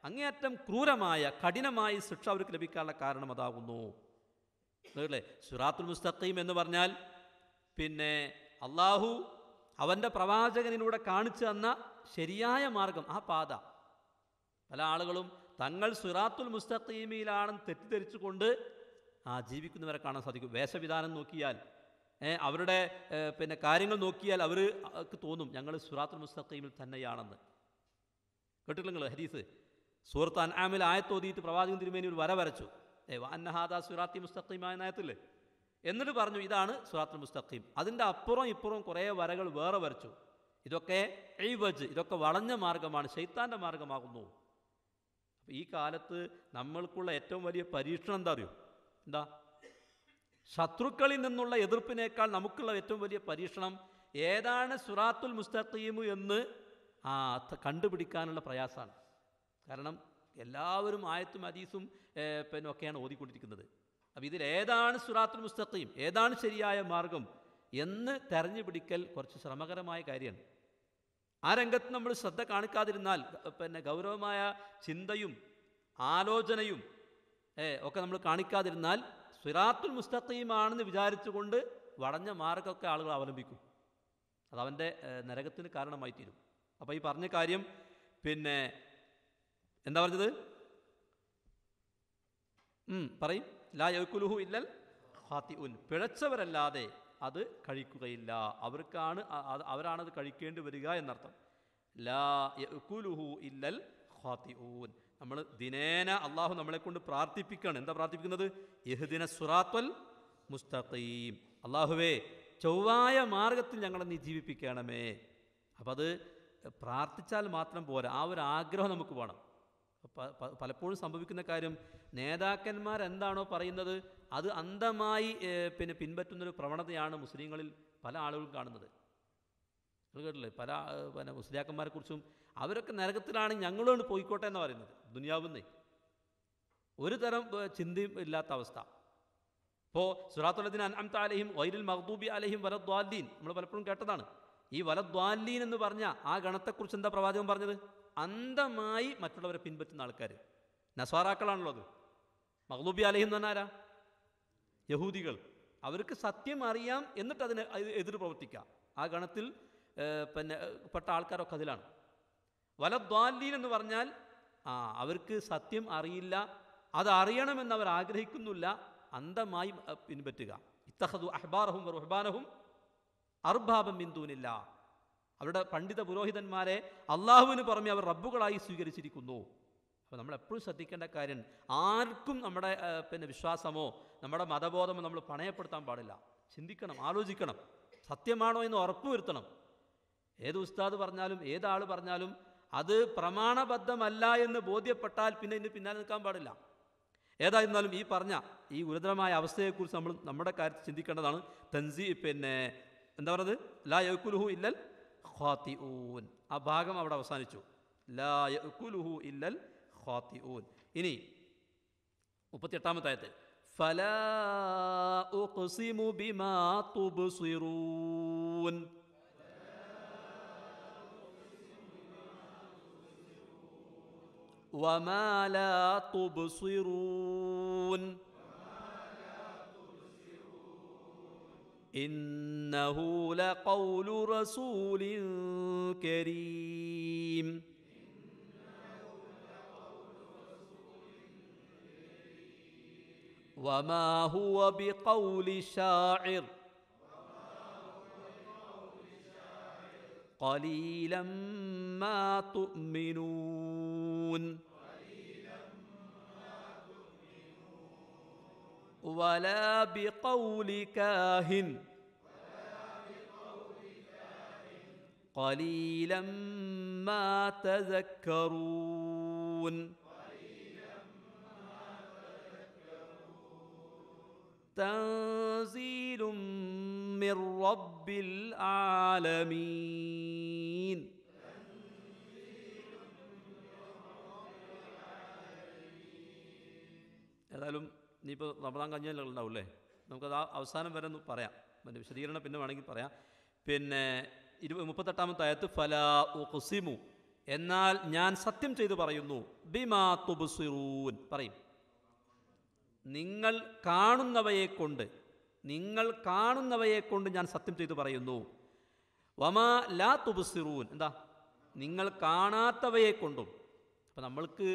അങ്ങേയറ്റം ക്രൂരമായ കഠിനമായ ശിക്ഷ അവർക്ക് ലഭിക്കാനുള്ള കാരണം അതാകുന്നു അല്ലേ സുറാത്തുൽ മുസ്തഖീം എന്ന് പറഞ്ഞാൽ പിന്നെ അള്ളാഹു അവൻ്റെ പ്രവാചകനിലൂടെ കാണിച്ചു തന്ന ശരിയായ മാർഗം ആ പാത പല ആളുകളും തങ്ങൾ സുറാത്തുൽ മുസ്തഖീമിലാണെന്ന് തെറ്റിദ്ധരിച്ചുകൊണ്ട് ആ ജീവിക്കുന്നവരെ കാണാൻ സാധിക്കും വേഷവിധാനം നോക്കിയാൽ ഏ, അവരുടെ ഏ, പിന്നെ കാര്യങ്ങൾ നോക്കിയാൽ അവർക്ക് തോന്നും ഞങ്ങൾ സുറാത്തുൽ മുസ്തഖീമിൽ തന്നെയാണെന്ന് കേട്ടില്ല നിങ്ങൾ ഹരീസ് സൂറത്ത് അൻആമിൽ ആയത്തോതിയിട്ട് പ്രവാചകൻ തിരുമേനി ഒരു വര വരച്ചു ഏ അന്നഹാദ സുറാത്തി മുസ്തഖീമായ നയത്തില്ലേ എന്നിട്ട് പറഞ്ഞു ഇതാണ് സുറാത്തുൽ മുസ്തഖീം അതിൻ്റെ അപ്പുറം ഇപ്പുറം കുറേ വരകൾ വേറെ വരച്ചു ഇതൊക്കെ എയ്വജ് ഇതൊക്കെ വളഞ്ഞ മാർഗമാണ് ശൈത്താൻ്റെ മാർഗമാകുന്നു അപ്പോൾ ഈ കാലത്ത് നമ്മൾക്കുള്ള ഏറ്റവും വലിയ പരീക്ഷണം എന്താ അറിയോ എന്താ ശത്രുക്കളിൽ നിന്നുള്ള എതിർപ്പിനേക്കാൾ നമുക്കുള്ള ഏറ്റവും വലിയ പരീക്ഷണം ഏതാണ് സുറാത്തുൽ മുസ്തഖീമു എന്ന് ആ ത- കണ്ടുപിടിക്കാനുള്ള പ്രയാസമാണ് കാരണം എല്ലാവരും ആയത്തും ഹദീസും ഏ, പിന്നെ ഒക്കെയാണ് ഓതിക്കൊണ്ടിരിക്കുന്നത് അപ്പോൾ ഇതിൽ ഏതാണ് സുറാത്തുൽ മുസ്തഖീം ഏതാണ് ശരിയായ മാർഗം എന്ന് തെരഞ്ഞു പിടിക്കൽ കുറച്ച് ശ്രമകരമായ കാര്യമാണ് ആ രംഗത്ത് നമ്മൾ ശ്രദ്ധ കാണിക്കാതിരുന്നാൽ ഗ- പിന്നെ ഗൗരവമായ ചിന്തയും ആലോചനയും ഏ, ഒക്കെ നമ്മൾ കാണിക്കാതിരുന്നാൽ സിറാത്തുൽ മുസ്തഖീമാണെന്ന് വിചാരിച്ചുകൊണ്ട് വളഞ്ഞ മാർഗമൊക്കെ ആളുകൾ അവലംബിക്കും അത് അവൻ്റെ ഏ, നരകത്തിന് കാരണമായി തീരും അപ്പോൾ ഈ പറഞ്ഞ കാര്യം പിന്നെ എന്താ പറഞ്ഞത് ഉം, പറയും ലാ യക്കുലുഹു ഇല്ലൽ ഹാത്തി ഉൻ പിഴച്ചവരല്ലാതെ അത് കഴിക്കുകയില്ല അവർക്കാണ് അ- അത് അവരാണത് കഴിക്കേണ്ടി വരിക എന്നർത്ഥം ലാ യക്കുലുഹു ഇല്ലൽ ഹാത്തി ഊൻ നമ്മൾ ദിനേന അള്ളാഹു നമ്മളെ കൊണ്ട് പ്രാർത്ഥിപ്പിക്കുകയാണ് എന്താ പ്രാർത്ഥിപ്പിക്കുന്നത് യഹ്ദിന സുറാത്വൽ മുസ്തഖീം അള്ളാഹുവേ ചൊവ്വായ മാർഗത്തിൽ ഞങ്ങളെ നീ ജീവിപ്പിക്കണമേ അപ്പം അത് പ്രാർത്ഥിച്ചാൽ മാത്രം പോരാ ആ ഒരു ആഗ്രഹം നമുക്ക് വേണം പ- പ- പലപ്പോഴും സംഭവിക്കുന്ന കാര്യം നേതാക്കന്മാർ എന്താണോ പറയുന്നത് അത് അന്ധമായി ഏ, പിന്നെ പിൻപറ്റുന്നൊരു പ്രവണതയാണ് മുസ്ലിങ്ങളിൽ പല ആളുകളും കാണുന്നത് നിങ്ങൾ കേട്ടില്ലേ പല ഏ, പിന്നെ മുസ്ലിയാക്കന്മാരെ കുറിച്ചും അവരൊക്കെ നരകത്തിലാണ് ഞങ്ങളോട് പോയിക്കോട്ടെ എന്ന് പറയുന്നത് ദുനിയാവുന്നേ ഒരു തരം ഏ, ചിന്തയും ഇല്ലാത്ത അവസ്ഥ ഇപ്പോൾ സുറാത്തുള്ളദിൻ അൻഅംത അലഹിം വൈരുൽ മഹ്ദൂബി അലഹിം വലദ്വാലീൻ നമ്മൾ പലപ്പോഴും കേട്ടതാണ് ഈ വലദ്വാലീൻ എന്ന് പറഞ്ഞ ആ ഗണത്തെക്കുറിച്ച് എന്താ പ്രവാചകൻ പറഞ്ഞത് അന്ധമായി മറ്റുള്ളവരെ പിൻപറ്റുന്ന ആൾക്കാർ നസ്വാറാക്കളാണല്ലോ അത് മഹ്ദൂബി അലഹിം എന്ന് പറഞ്ഞാൽ ആരാ യഹൂദികൾ അവർക്ക് സത്യം അറിയാം എന്നിട്ട് അതിന് അത് എതിർ പ്രവർത്തിക്കുക ആ ഗണത്തിൽ ഏ, പിന്നെ ഏ, പെട്ട ആൾക്കാരൊക്കെ അതിലാണ് വലദ്വാലീൻ എന്ന് പറഞ്ഞാൽ ആ അവർക്ക് സത്യം അറിയില്ല അത് അറിയണമെന്ന് അവർ ആഗ്രഹിക്കുന്നില്ല അന്ധമായി അ, പിൻപറ്റുക ഇത്തഹദു അഹ്ബാറഹും റുഹ്ബാനഹും അർബാബം ബിന്ദുവിനില്ല അവരുടെ പണ്ഡിത പുരോഹിതന്മാരെ അള്ളാഹുവിന് പുറമെ അവർ റബ്ബുകളായി സ്വീകരിച്ചിരിക്കുന്നു അപ്പോൾ നമ്മൾ എപ്പോഴും ശ്രദ്ധിക്കേണ്ട കാര്യം ആർക്കും നമ്മുടെ ആ, പിന്നെ വിശ്വാസമോ നമ്മുടെ മതബോധമോ നമ്മൾ പണയപ്പെടുത്താൻ പാടില്ല ചിന്തിക്കണം ആലോചിക്കണം സത്യമാണോ എന്ന് ഉറപ്പുവരുത്തണം ഏത് ഉസ്താദ് പറഞ്ഞാലും ഏതാൾ പറഞ്ഞാലും അത് പ്രമാണബദ്ധമല്ല എന്ന് ബോധ്യപ്പെട്ടാൽ പിന്നെ ഇതിന് പിന്നാലെ നിൽക്കാൻ പാടില്ല ഏതായിരുന്നാലും ഈ പറഞ്ഞ ഈ ഗുരുതരമായ അവസ്ഥയെക്കുറിച്ച് നമ്മൾ നമ്മുടെ കാര്യത്തിൽ ചിന്തിക്കേണ്ടതാണ് തൻസി പിന്നെ എന്താ പറയുന്നത് ലാ യക്കുലുഹു ഇല്ലൽ ഖാത്തി ഊൻ ആ ഭാഗം അവിടെ അവസാനിച്ചു ലാ യക്കുലുഹു ഇല്ലൽ ഖാത്തി ഊൻ ഇനി മുപ്പത്തിയെട്ടാമത്തെ ആയത്ത് ഫലാ ഉഖ്സിമു ബിമാ തുബ്സിറൂൻ وما لا تبصرون إنه لقول رسول كريم وما هو بقول شاعر قليلا ما تؤمنون ولا بقول كاهن قليلا ما تذكرون تنزيل من رب العالمين ഏതായാലും ഇനിയിപ്പോൾ റമദാൻ കഞ്ഞിയല്ലേ ഉണ്ടാവില്ലേ നമുക്കത് ആ അവസാനം വരെ ഒന്ന് പറയാം പിന്നെ വിശദീകരണം പിന്നെ വേണമെങ്കിൽ പറയാം പിന്നെ ഇരു മുപ്പത്തെട്ടാമത്തെ ആയത്ത് ഫലാ ഉഖ്സിമു എന്നാൽ ഞാൻ സത്യം ചെയ്തു പറയുന്നു ബിമാ തുബ്സിറൂൻ പറയും നിങ്ങൾ കാണുന്നവയെ കൊണ്ട് നിങ്ങൾ കാണുന്നവയെ കൊണ്ട് ഞാൻ സത്യം ചെയ്തു പറയുന്നു വമാ ലാ തുബ്സിറൂൻ എന്താ നിങ്ങൾ കാണാത്തവയെ കൊണ്ടും അപ്പം നമ്മൾക്ക്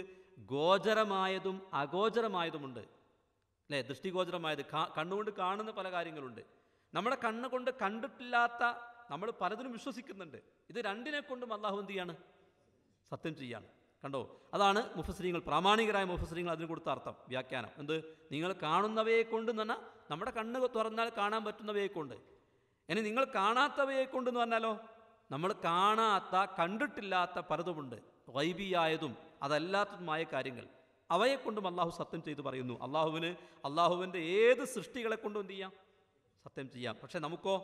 ഗോചരമായതും അഗോചരമായതുമുണ്ട് അല്ലേ ദൃഷ്ടിഗോചരമായത് കാ- കണ്ണുകൊണ്ട് കാണുന്ന പല കാര്യങ്ങളുണ്ട് നമ്മുടെ കണ്ണ് കൊണ്ട് കണ്ടിട്ടില്ലാത്ത നമ്മൾ പലതിനും വിശ്വസിക്കുന്നുണ്ട് ഇത് രണ്ടിനെ കൊണ്ടും അള്ളാഹു എന്ത് ചെയ്യാണ് സത്യം ചെയ്യാണ് കണ്ടോ അതാണ് മുഫസ്രീങ്ങൾ പ്രാമാണികരായ മുഫസ്രീങ്ങൾ അതിന് കൊടുത്ത അർത്ഥം വ്യാഖ്യാനം എന്ത് നിങ്ങൾ കാണുന്നവയെ കൊണ്ട് എന്ന് പറഞ്ഞാൽ നമ്മുടെ കണ്ണ് തുറന്നാൽ കാണാൻ പറ്റുന്നവയെ കൊണ്ട് ഇനി നിങ്ങൾ കാണാത്തവയെ കൊണ്ട് എന്ന് പറഞ്ഞാലോ നമ്മൾ കാണാത്ത കണ്ടിട്ടില്ലാത്ത പലതുമുണ്ട് വൈബിയായതും അതല്ലാത്തതുമായ കാര്യങ്ങൾ അവയെ കൊണ്ടും അള്ളാഹു സത്യം ചെയ്ത് പറയുന്നു അള്ളാഹുവിന് അള്ളാഹുവിൻ്റെ ഏത് സൃഷ്ടികളെ കൊണ്ടും എന്ത് ചെയ്യാം സത്യം ചെയ്യാം പക്ഷെ നമുക്കോ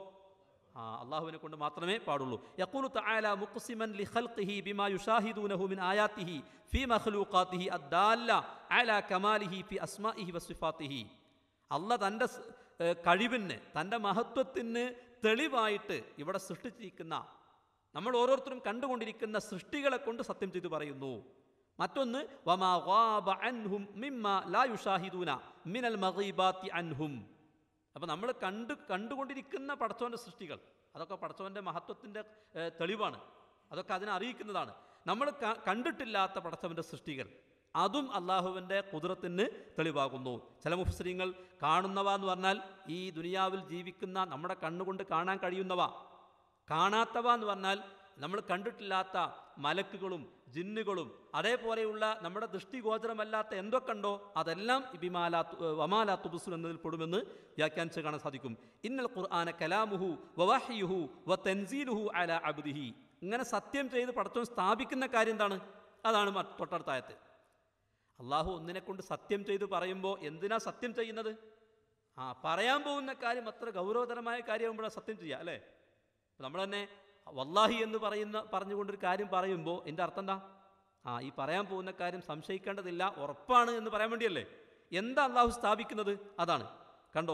ആ അള്ളാഹുവിനെ കൊണ്ട് മാത്രമേ പാടുള്ളൂ യഖൂലു തആല മുഖ്സിമൻ ലിഖൽഖിഹി ബിമാ യുഷാഹിദൂനഹു മിൻ ആയാത്തിഹി ഫീ മഖ്ലൂഖാത്തിഹി അദ്ദാല്ല അലാ കമാലിഹി ഫി അസ്മാഇഹി വസിഫാത്തിഹി അല്ല തൻ്റെ സ്- ഏ, കഴിവിന് തൻ്റെ മഹത്വത്തിന് തെളിവായിട്ട് ഇവിടെ സൃഷ്ടിച്ചിരിക്കുന്ന നമ്മൾ ഓരോരുത്തരും കണ്ടുകൊണ്ടിരിക്കുന്ന സൃഷ്ടികളെ കൊണ്ട് സത്യം ചെയ്തു പറയുന്നു മറ്റൊന്ന് വമാ ഗാബ അൻഹും മിമ്മ ലാ യുഷാഹിദൂന മിനൽ മഗീബാത്തി അൻഹും അപ്പോൾ നമ്മൾ കണ്ട് കണ്ടുകൊണ്ടിരിക്കുന്ന പടച്ചവൻ്റെ സൃഷ്ടികൾ അതൊക്കെ പടച്ചവൻ്റെ മഹത്വത്തിൻ്റെ ഏഹ്, തെളിവാണ് അതൊക്കെ അതിനെ അറിയിക്കുന്നതാണ് നമ്മൾ ക- കണ്ടിട്ടില്ലാത്ത പടച്ചവൻ്റെ സൃഷ്ടികൾ അതും അള്ളാഹുവിൻ്റെ കുതിരത്തിന് തെളിവാകുന്നു ചില മുഫ്സരിങ്ങൾ കാണുന്നവ എന്ന് പറഞ്ഞാൽ ഈ ദുനിയാവിൽ ജീവിക്കുന്ന നമ്മുടെ കണ്ണുകൊണ്ട് കാണാൻ കഴിയുന്നവ കാണാത്തവ എന്ന് പറഞ്ഞാൽ നമ്മൾ കണ്ടിട്ടില്ലാത്ത മലക്കുകളും ജിന്നുകളും അതേപോലെയുള്ള നമ്മുടെ ദൃഷ്ടിഗോചരമല്ലാത്ത എന്തൊക്കെയുണ്ടോ അതെല്ലാം ബിമാലാ വമാലാ തുബുസുൽ എന്നതിൽ പെടുമെന്ന് വ്യാഖ്യാനിച്ച് കാണാൻ സാധിക്കും ഇന്നൽ ഖുർആന കലാമുഹു വവാഹിയുഹു വ തൻസീലുഹു അല അബ്ദിഹി ഇങ്ങനെ സത്യം ചെയ്ത് പടച്ചവൻ സ്ഥാപിക്കുന്ന കാര്യം എന്താണ് അതാണ് മ- തൊട്ടടുത്ത ആയത്ത് അള്ളാഹു ഒന്നിനെ കൊണ്ട് സത്യം ചെയ്ത് പറയുമ്പോൾ എന്തിനാ സത്യം ചെയ്യുന്നത് ആ പറയാൻ പോകുന്ന കാര്യം അത്ര ഗൗരവതരമായ കാര്യമാകുമ്പോഴാണ് സത്യം ചെയ്യുക അല്ലേ നമ്മൾ തന്നെ വല്ലാഹി എന്ന് പറയുന്ന പറഞ്ഞുകൊണ്ടൊരു കാര്യം പറയുമ്പോൾ എൻ്റെ അർത്ഥം എന്താ ആ ഈ പറയാൻ പോകുന്ന കാര്യം സംശയിക്കേണ്ടതില്ല ഉറപ്പാണ് എന്ന് പറയാൻ വേണ്ടിയല്ലേ എന്താ അള്ളാഹു സ്ഥാപിക്കുന്നത് അതാണ് കണ്ടോ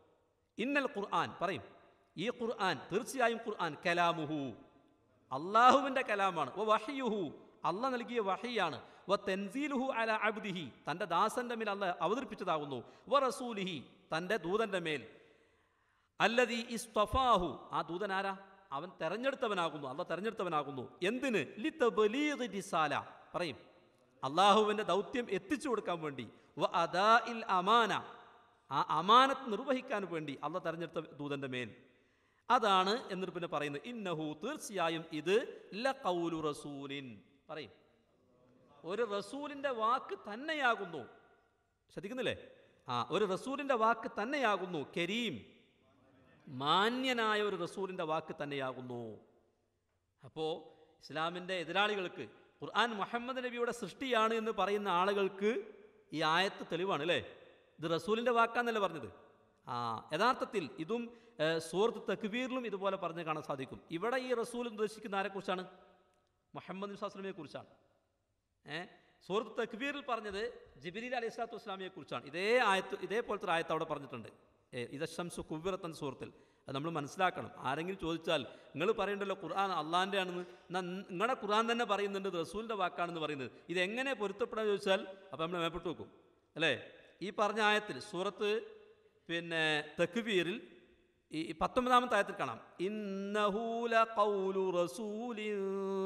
ഇന്നൽ ഖുർആൻ പറയും ഈ ഖുർആൻ തീർച്ചയായും ഖുർആൻ കലാമുഹു അള്ളാഹുവിൻ്റെ കലാമാണ് ഓ വഹിയുഹു അള്ള നൽകിയ വഹിയാണ് വ തെൻസീലുഹു അല അബ്ദിഹി തൻ്റെ ദാസന്റെ മേൽ അല്ല അവതരിപ്പിച്ചതാകുന്നു വ റസൂലിഹി തൻ്റെ ദൂതൻ്റെ മേൽ അല്ലതി ഇസ്തഫാഹു ആ ദൂതൻ ആരാ അവൻ തെരഞ്ഞെടുത്തവനാകുന്നു അല്ല തെരഞ്ഞെടുത്തവനാകുന്നു എന്തിന് ലിത്തബലീഗ് റിസാല പറയും അള്ളാഹുവിൻ്റെ ദൗത്യം എത്തിച്ചു കൊടുക്കാൻ വേണ്ടി വ അദാ ഇൽ അമാന ആ അമാനത്ത് നിർവഹിക്കാൻ വേണ്ടി അല്ല തെരഞ്ഞെടുത്ത ദൂതൻ്റെ മേൽ അതാണ് എന്നിട്ട് പിന്നെ പറയുന്നത് ഇന്നഹു തീർച്ചയായും ഇത് ല കൗലു റസൂലിൻ പറയും ഒരു റസൂലിൻ്റെ വാക്ക് തന്നെയാകുന്നു ശ്രദ്ധിക്കുന്നില്ലേ ആ ഒരു റസൂലിൻ്റെ വാക്ക് തന്നെയാകുന്നു കരീം മാന്യനായ ഒരു റസൂലിൻ്റെ വാക്ക് തന്നെയാകുന്നു അപ്പോൾ ഇസ്ലാമിൻ്റെ എതിരാളികൾക്ക് ഖുർആൻ മുഹമ്മദ് നബിയുടെ സൃഷ്ടിയാണ് എന്ന് പറയുന്ന ആളുകൾക്ക് ഈ ആയത്ത് തെളിവാണ് അല്ലേ ഇത് റസൂലിൻ്റെ വാക്കാന്നല്ലേ പറഞ്ഞത് ആ യഥാർത്ഥത്തിൽ ഇതും ഏഹ്, സൂറത്ത് തക്ബീറിലും ഇതുപോലെ പറഞ്ഞ് കാണാൻ സാധിക്കും ഇവിടെ ഈ റസൂൽ ഉദ്ദേശിക്കുന്ന ആരെക്കുറിച്ചാണ് മുഹമ്മദ് വസ്ലാമിയെ കുറിച്ചാണ് ഏ സൂറത്ത് തക്ബീറിൽ പറഞ്ഞത് ജിബിലി അലൈഹി സ്വലാത്തു വസ്സലാമിയെ കുറിച്ചാണ് ഇതേ ആയത്ത് ഇതേപോലത്തെ ഒരു ആയത്ത് അവിടെ പറഞ്ഞിട്ടുണ്ട് ഏ ഇതശംസു കുവ്വിറത്തൻ സൂറത്തിൽ അത് നമ്മൾ മനസ്സിലാക്കണം ആരെങ്കിലും ചോദിച്ചാൽ നിങ്ങൾ പറയണ്ടല്ലോ ഖുർആൻ അള്ളാൻ്റെ ആണെന്ന് എന്നാൽ നിങ്ങളുടെ ഖുർആൻ തന്നെ പറയുന്നുണ്ട് ഇത് റസൂലിൻ്റെ വാക്കാണെന്ന് പറയുന്നത് ഇതെങ്ങനെ പൊരുത്തപ്പെടാൻ ചോദിച്ചാൽ അപ്പോൾ നമ്മൾ മേപ്പെട്ട് വെക്കും അല്ലേ ഈ പറഞ്ഞ ആയത്തിൽ സൂറത്ത് പിന്നെ തക്ബീറിൽ ഈ ഈ പത്തൊമ്പതാമത്തെ ആയത്തിൽ കാണാം ഇന്നഹൂല കൗലു റസൂലിൻ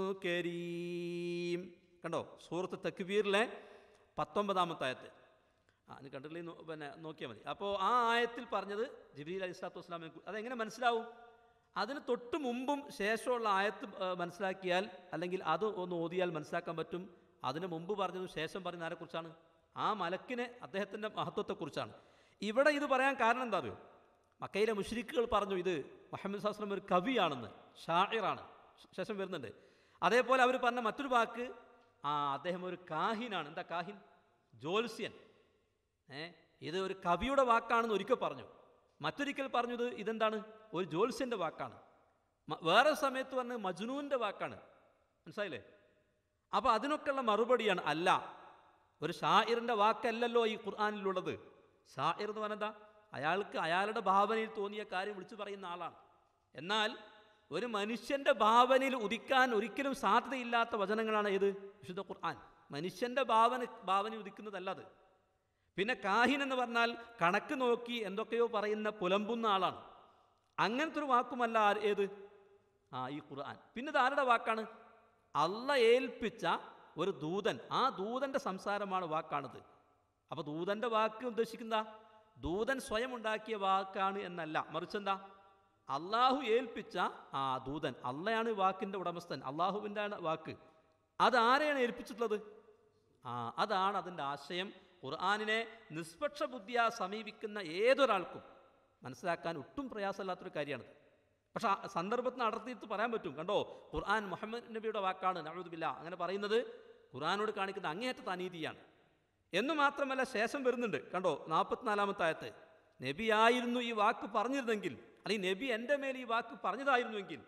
കരീം കണ്ടോ സൂറത്ത് തക്ബീറിലെ പത്തൊമ്പതാമത്തെ ആയത്ത് ആ നീ കണ്ടില്ലേ നോ- പിന്നെ നോക്കിയാൽ മതി അപ്പോൾ ആ ആയത്തിൽ പറഞ്ഞത് ജിബീൽ അലി സ്വലാത്തു വസ്സലാമിനെ കുറിച്ച് അതെങ്ങനെ മനസ്സിലാവും അതിന് തൊട്ട് മുമ്പും ശേഷമുള്ള ആയത്ത് ഏ, മനസ്സിലാക്കിയാൽ അല്ലെങ്കിൽ അത് ഒന്ന് ഓതിയാൽ മനസ്സിലാക്കാൻ പറ്റും അതിന് മുമ്പ് പറഞ്ഞതും ശേഷം പറയുന്ന ആരെക്കുറിച്ചാണ് ആ മലക്കിനെ അദ്ദേഹത്തിൻ്റെ മഹത്വത്തെക്കുറിച്ചാണ് ഇവിടെ ഇത് പറയാൻ കാരണം എന്താ അറിയോ മക്കയിലെ മുഷ്രിക്കുകൾ പറഞ്ഞു ഇത് മുഹമ്മദ് സാസ്ലം ഒരു കവിയാണെന്ന് ഷാഹിറാണ് ശേഷം വരുന്നുണ്ട് അതേപോലെ അവർ പറഞ്ഞ മറ്റൊരു വാക്ക് ആ അദ്ദേഹം ഒരു കാഹിനാണ് എന്താ കാഹിൻ ജ്യോത്സ്യൻ ഏ ഇത് ഒരു കവിയുടെ വാക്കാണെന്ന് ഒരിക്കൽ പറഞ്ഞു മറ്റൊരിക്കൽ പറഞ്ഞത് ഇതെന്താണ് ഒരു ജ്യോത്സ്യൻ്റെ വാക്കാണ് മ- വേറെ സമയത്ത് പറഞ്ഞത് മജ്നൂൻ്റെ വാക്കാണ് മനസ്സിലായില്ലേ അപ്പോൾ അതിനൊക്കെയുള്ള മറുപടിയാണ് അല്ല ഒരു ഷാഇറിൻ്റെ വാക്കല്ലല്ലോ ഈ ഖുർആാനിലുള്ളത് ഷാഇർ എന്ന് പറഞ്ഞാൽ എന്താ അയാൾക്ക് അയാളുടെ ഭാവനയിൽ തോന്നിയ കാര്യം വിളിച്ചു പറയുന്ന ആളാണ് എന്നാൽ ഒരു മനുഷ്യൻ്റെ ഭാവനയിൽ ഉദിക്കാൻ ഒരിക്കലും സാധ്യതയില്ലാത്ത വചനങ്ങളാണ് ഏത് വിശുദ്ധ ഖുർആൻ മനുഷ്യൻ്റെ ഭാവന ഭാവന ഉദിക്കുന്നതല്ല അത് പിന്നെ കാഹിൻ എന്ന് പറഞ്ഞാൽ കണക്ക് നോക്കി എന്തൊക്കെയോ പറയുന്ന പുലമ്പുന്ന ആളാണ് അങ്ങനത്തെ ഒരു വാക്കുമല്ല ആ- ഏത് ആ ഈ ഖുർആൻ പിന്നെ ഇത് ആരുടെ വാക്കാണ് അള്ള ഏൽപ്പിച്ച ഒരു ദൂതൻ ആ ദൂതൻ്റെ സംസാരമാണ് വാക്കാണിത് അപ്പോൾ ദൂതൻ്റെ വാക്ക് ഉദ്ദേശിക്കുന്ന ദൂതൻ സ്വയം ഉണ്ടാക്കിയ വാക്കാണ് എന്നല്ല മറിച്ചെന്താ അള്ളാഹു ഏൽപ്പിച്ച ആ ദൂതൻ അള്ളയാണ് ഈ വാക്കിൻ്റെ ഉടമസ്ഥൻ അള്ളാഹുവിൻ്റെ ആണ് വാക്ക് അതാരെയാണ് ഏൽപ്പിച്ചിട്ടുള്ളത് ആ അതാണ് അതിൻ്റെ ആശയം ഖുർആാനിനെ നിഷ്പക്ഷ ബുദ്ധിയാ സമീപിക്കുന്ന ഏതൊരാൾക്കും മനസ്സിലാക്കാൻ ഒട്ടും പ്രയാസമില്ലാത്തൊരു കാര്യമാണ് പക്ഷെ ആ സന്ദർഭത്തിന് അടർത്തിയിട്ട് പറയാൻ പറ്റും കണ്ടോ ഖുർആൻ മുഹമ്മദ് നബിയുടെ വാക്കാണ് നഴുതുബില്ല അങ്ങനെ പറയുന്നത് ഖുർആനോട് കാണിക്കുന്ന അങ്ങേയറ്റത്തെ അനീതിയാണ് എന്ന് മാത്രമല്ല ശേഷം വരുന്നുണ്ട് കണ്ടോ നാൽപ്പത്തിനാലാമത്തെ ആയത്ത് നബിയായിരുന്നു ഈ വാക്ക് പറഞ്ഞിരുന്നെങ്കിൽ അല്ലെങ്കിൽ നബി എൻ്റെ മേൽ ഈ വാക്ക് പറഞ്ഞതായിരുന്നുവെങ്കിൽ